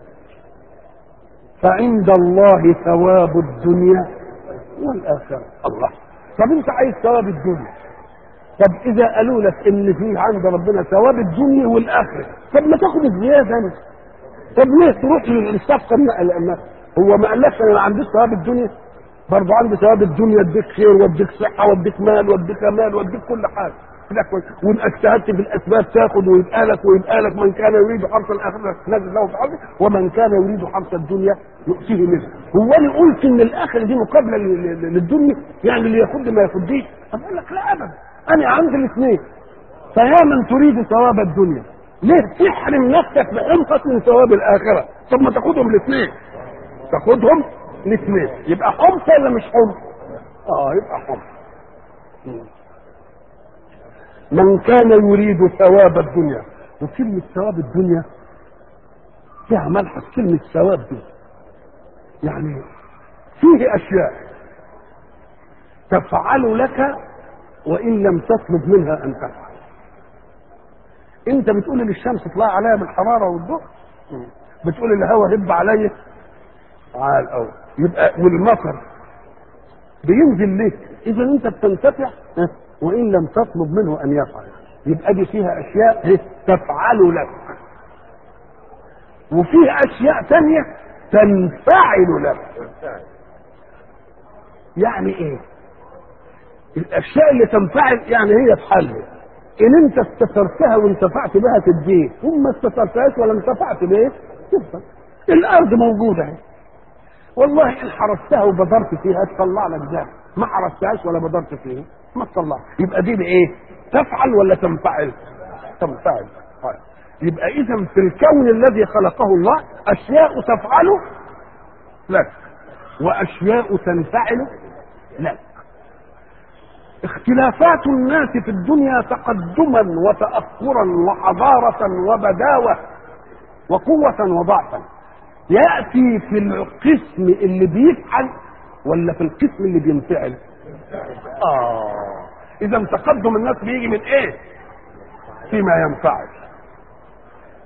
فعند الله ثواب الدنيا والاخره الله طب انت عايز ثواب الدنيا طب اذا قالوا لك ان في عند ربنا ثواب الدنيا والاخره طب ما تاخد الزياده انت طب ليه تروح للصفقه هو ما قالكش انا ما عنديش ثواب الدنيا برضه عندي ثواب الدنيا اديك خير واديك صحه واديك مال واديك مال واديك كل حاجه كده كويس وان اجتهدت في الاسباب تاخد ويبقى لك ويبقى لك من كان يريد حرث الاخره نزل له في حرثه ومن كان يريد حرث الدنيا نؤتيه منه هو انا قلت ان الاخره دي مقابله للدنيا يعني اللي ياخد ما ياخديش اقول لك لا ابدا انا عندي الاثنين فيا من تريد ثواب الدنيا ليه تحرم نفسك بحمقك من ثواب الاخره طب ما تاخدهم الاثنين تاخدهم الاثنين يبقى حمص ولا مش حمص اه يبقى حمص من كان يريد ثواب الدنيا وكلمة ثواب الدنيا فيها ملحظ كلمة ثواب دي يعني فيه أشياء تفعل لك وإن لم تطلب منها أن تفعل أنت بتقول للشمس اطلع عليها بالحرارة والضوء بتقول الهواء هب عليا على الأول يبقى والمطر بينزل لك إذا أنت بتنتفع وإن لم تطلب منه أن يفعل يبقى دي فيها أشياء تفعل لك وفيه أشياء تانية تنفعل لك يعني إيه؟ الأشياء اللي تنفعل يعني هي في حلها إن أنت استثرتها وانتفعت بها تديك ثم ما استثرتهاش ولا انتفعت بإيه؟ تفضل الأرض موجودة اهي والله إن حرستها وبذرت فيها تطلع لك ده ما حرستهاش ولا بذرت فيها ما تطلع يبقى دي بايه تفعل ولا تنفعل تنفعل طيب. يبقى اذا في الكون الذي خلقه الله اشياء تفعل لك واشياء تنفعل لك اختلافات الناس في الدنيا تقدما وتاخرا وحضاره وبداوه وقوه وضعفا ياتي في القسم اللي بيفعل ولا في القسم اللي بينفعل اه اذا تقدم الناس بيجي من ايه فيما ينفعل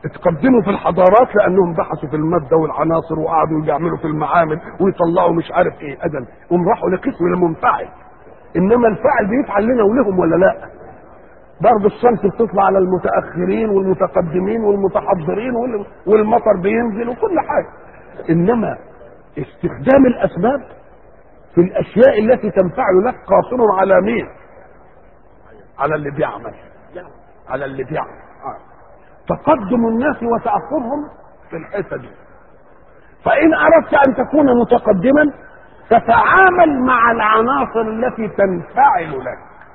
اتقدموا في الحضارات لانهم بحثوا في الماده والعناصر وقعدوا يعملوا في المعامل ويطلعوا مش عارف ايه ادم هم راحوا لقسم المنفعل انما الفاعل بيفعل لنا ولهم ولا لا برضه الشمس بتطلع على المتاخرين والمتقدمين والمتحضرين وال- والمطر بينزل وكل حاجه انما استخدام الاسباب في الاشياء التي تنفعل لك قاصر على مين على اللي بيعمل على اللي بيعمل آه. تقدم الناس وتاخرهم في الحته دي فان اردت ان تكون متقدما تتعامل مع العناصر التي تنفعل لك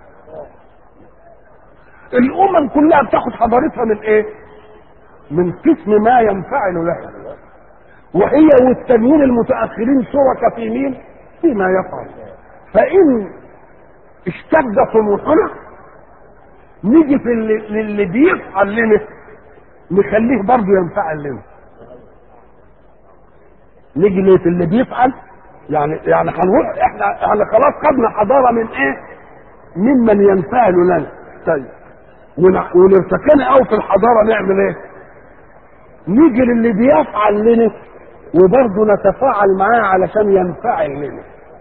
الامم كلها بتاخد حضارتها من ايه من قسم ما ينفعل لها وهي والتانيين المتاخرين شركاء في مين فيما يفعل فان اشتد طموحنا نيجي في اللي, للي بيفعل لنا نخليه برضه ينفعل لنا نيجي ليه في اللي بيفعل يعني يعني هنروح احنا احنا خلاص خدنا حضاره من ايه؟ ممن ينفعل لنا طيب ون- ونرتكن قوي في الحضاره نعمل ايه؟ نيجي للي بيفعل لنا وبرضه نتفاعل معاه علشان ينفعل لنا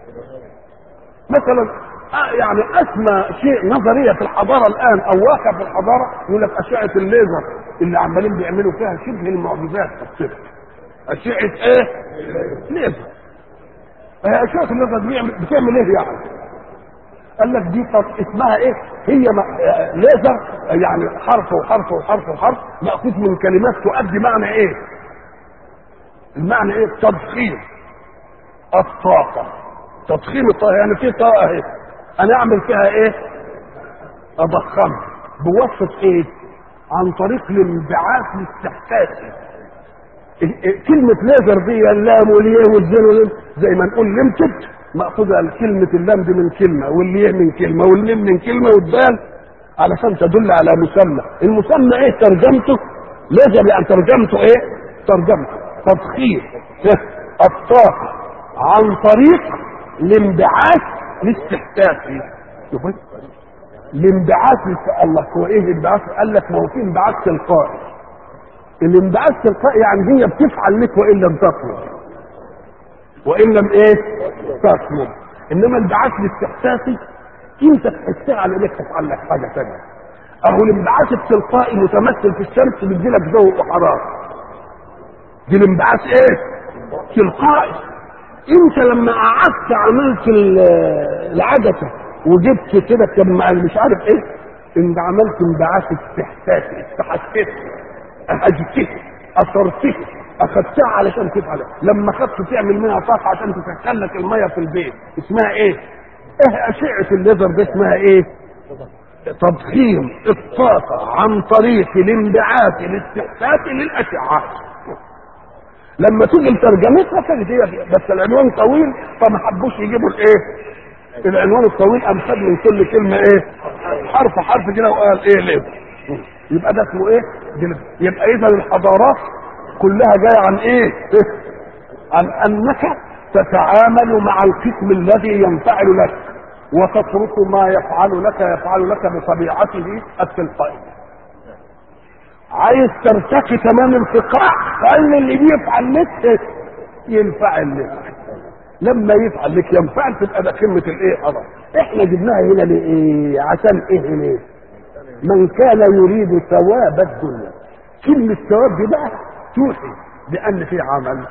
مثلا آه يعني اسمى شيء نظريه في الحضاره الان او واقع في الحضاره يقول لك اشعه الليزر اللي عمالين بيعملوا فيها شبه المعجزات في الطب اشعه ايه؟ ليزر هي اشعه الليزر دي بيعمل- بتعمل ايه يعني؟ قال لك دي طب اسمها ايه؟ هي م- آه، ليزر يعني حرف وحرف وحرف وحرف مأخوذ من كلمات تؤدي معنى ايه؟ المعنى ايه؟ تضخيم الطاقة تضخيم الطاقة يعني في طاقة اهي انا اعمل فيها ايه؟ اضخمها بواسطة ايه؟ عن طريق الانبعاث الاستحساسي ال- ال- كلمة ليزر دي اللام والياء والزين واللام زي ما نقول ليمتد مأخوذة كلمة اللام دي من كلمة والياء من كلمة واللام من كلمة والدال علشان تدل على مسمى المسمى ايه ترجمته ليزر يعني ترجمته ايه ترجمته تضخيم الطاقة عن طريق الانبعاث الاستحساسي شوف الانبعاث الف- الله هو ايه الانبعاث قال لك ما هو في انبعاث تلقائي الانبعاث تلقائي يعني هي بتفعل لك وان لم تطلب وان لم ايه تطلب انما الانبعاث الاستحساسي انت تحسها على انك تفعل لك حاجه ثانيه اهو الانبعاث التلقائي متمثل في الشمس بيديلك ضوء وحراره دي الانبعاث ايه تلقائي انت لما قعدت عملت ال- العدسه وجبت كده كم مش عارف ايه انت عملت انبعاث استحساسي استحسيت اهجته اثرته اخدتها علشان تفعل لما خدت تعمل منها طاقه عشان تسخن لك الميه في البيت اسمها ايه؟ ايه اشعه الليزر دي اسمها ايه؟ تضخيم الطاقه عن طريق الانبعاث الاستحساسي للاشعه لما تيجي لترجمتها كانت هي بس العنوان طويل فما حبوش يجيبوا الايه؟ العنوان الطويل امثل من كل كلمه ايه؟ حرف حرف كده وقال ايه ليه؟ يبقى ده اسمه ايه؟ دل- يبقى اذا الحضارات كلها جايه عن ايه؟ عن انك تتعامل مع القسم الذي ينفعل لك وتترك ما يفعل لك يفعل لك بطبيعته التلقائيه عايز ترتقي تمام الفقاع خلي اللي بيفعل لك ينفعل لك لما يفعل لك ينفعل تبقى ده قمه الايه حضر احنا جبناها هنا لايه عشان ايه ليه من كان يريد ثواب الدنيا كلمة ثواب دي بقى توحي بأن في عمل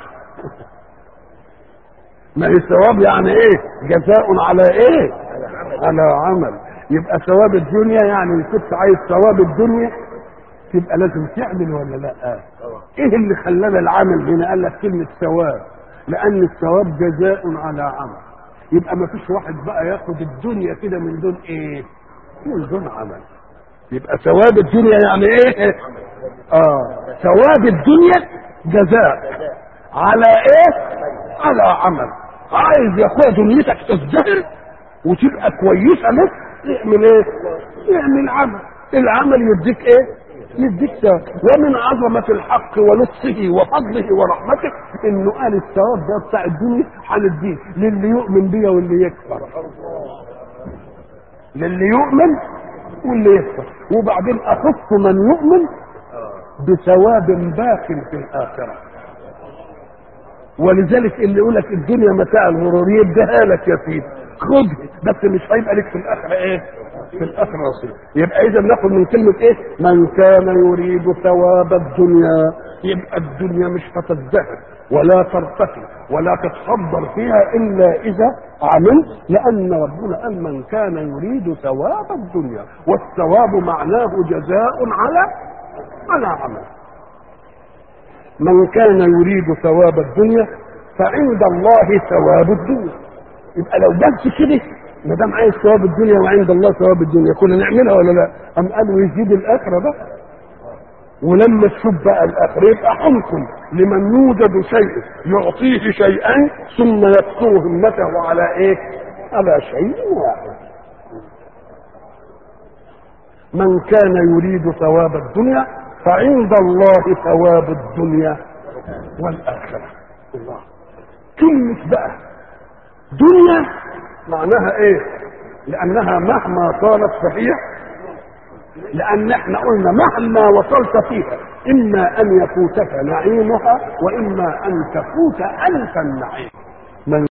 ما هي ثواب يعني ايه جزاء على ايه على عمل يبقى ثواب الدنيا يعني كنت عايز ثواب الدنيا تبقى لازم تعمل ولا لا ايه اللي خلانا العمل هنا قال لك كلمة ثواب لأن الثواب جزاء على عمل يبقى ما فيش واحد بقى ياخد الدنيا كده من دون ايه من دون عمل يبقى ثواب الدنيا يعني ايه اه ثواب الدنيا جزاء على ايه على عمل عايز يا اخويا دنيتك تزدهر وتبقى كويسه لك اعمل ايه اعمل عمل العمل يديك ايه يديك ثواب ومن عظمة الحق ولطفه وفضله ورحمته انه قال الثواب ده بتاع الدنيا هنديه للي يؤمن بيا واللي يكفر للي يؤمن واللي يكفر وبعدين اخص من يؤمن بثواب باق في الآخرة ولذلك اللي يقول لك الدنيا متاع الغرور يديها لك يا سيدي خدها بس مش هيبقى لك في الآخرة إيه؟ في الآخرة نصيب يبقى إذا ناخد من كلمة إيه؟ من كان يريد ثواب الدنيا يبقى الدنيا مش هتزدهر ولا ترتقي ولا تتصدر فيها إلا إذا عملت لأن ربنا قال من كان يريد ثواب الدنيا والثواب معناه جزاء على على عمل من كان يريد ثواب الدنيا فعند الله ثواب الدنيا يبقى لو بس كده ما دام عايز ثواب الدنيا وعند الله ثواب الدنيا كنا نعملها ولا لا؟ أم قالوا يزيد الآخرة بقى ولما تشوف بقى الآخرة يبقى حمكم لمن يوجد شيء يعطيه شيئا ثم يكثر همته على ايه؟ على شيء واحد. من كان يريد ثواب الدنيا فعند الله ثواب الدنيا والآخرة. الله. كلمة بقى دنيا معناها ايه؟ لأنها مهما طالت صحيح لأن احنا قلنا مهما وصلت فيها إما أن يفوتك نعيمها وإما أن تفوت أنت النعيم من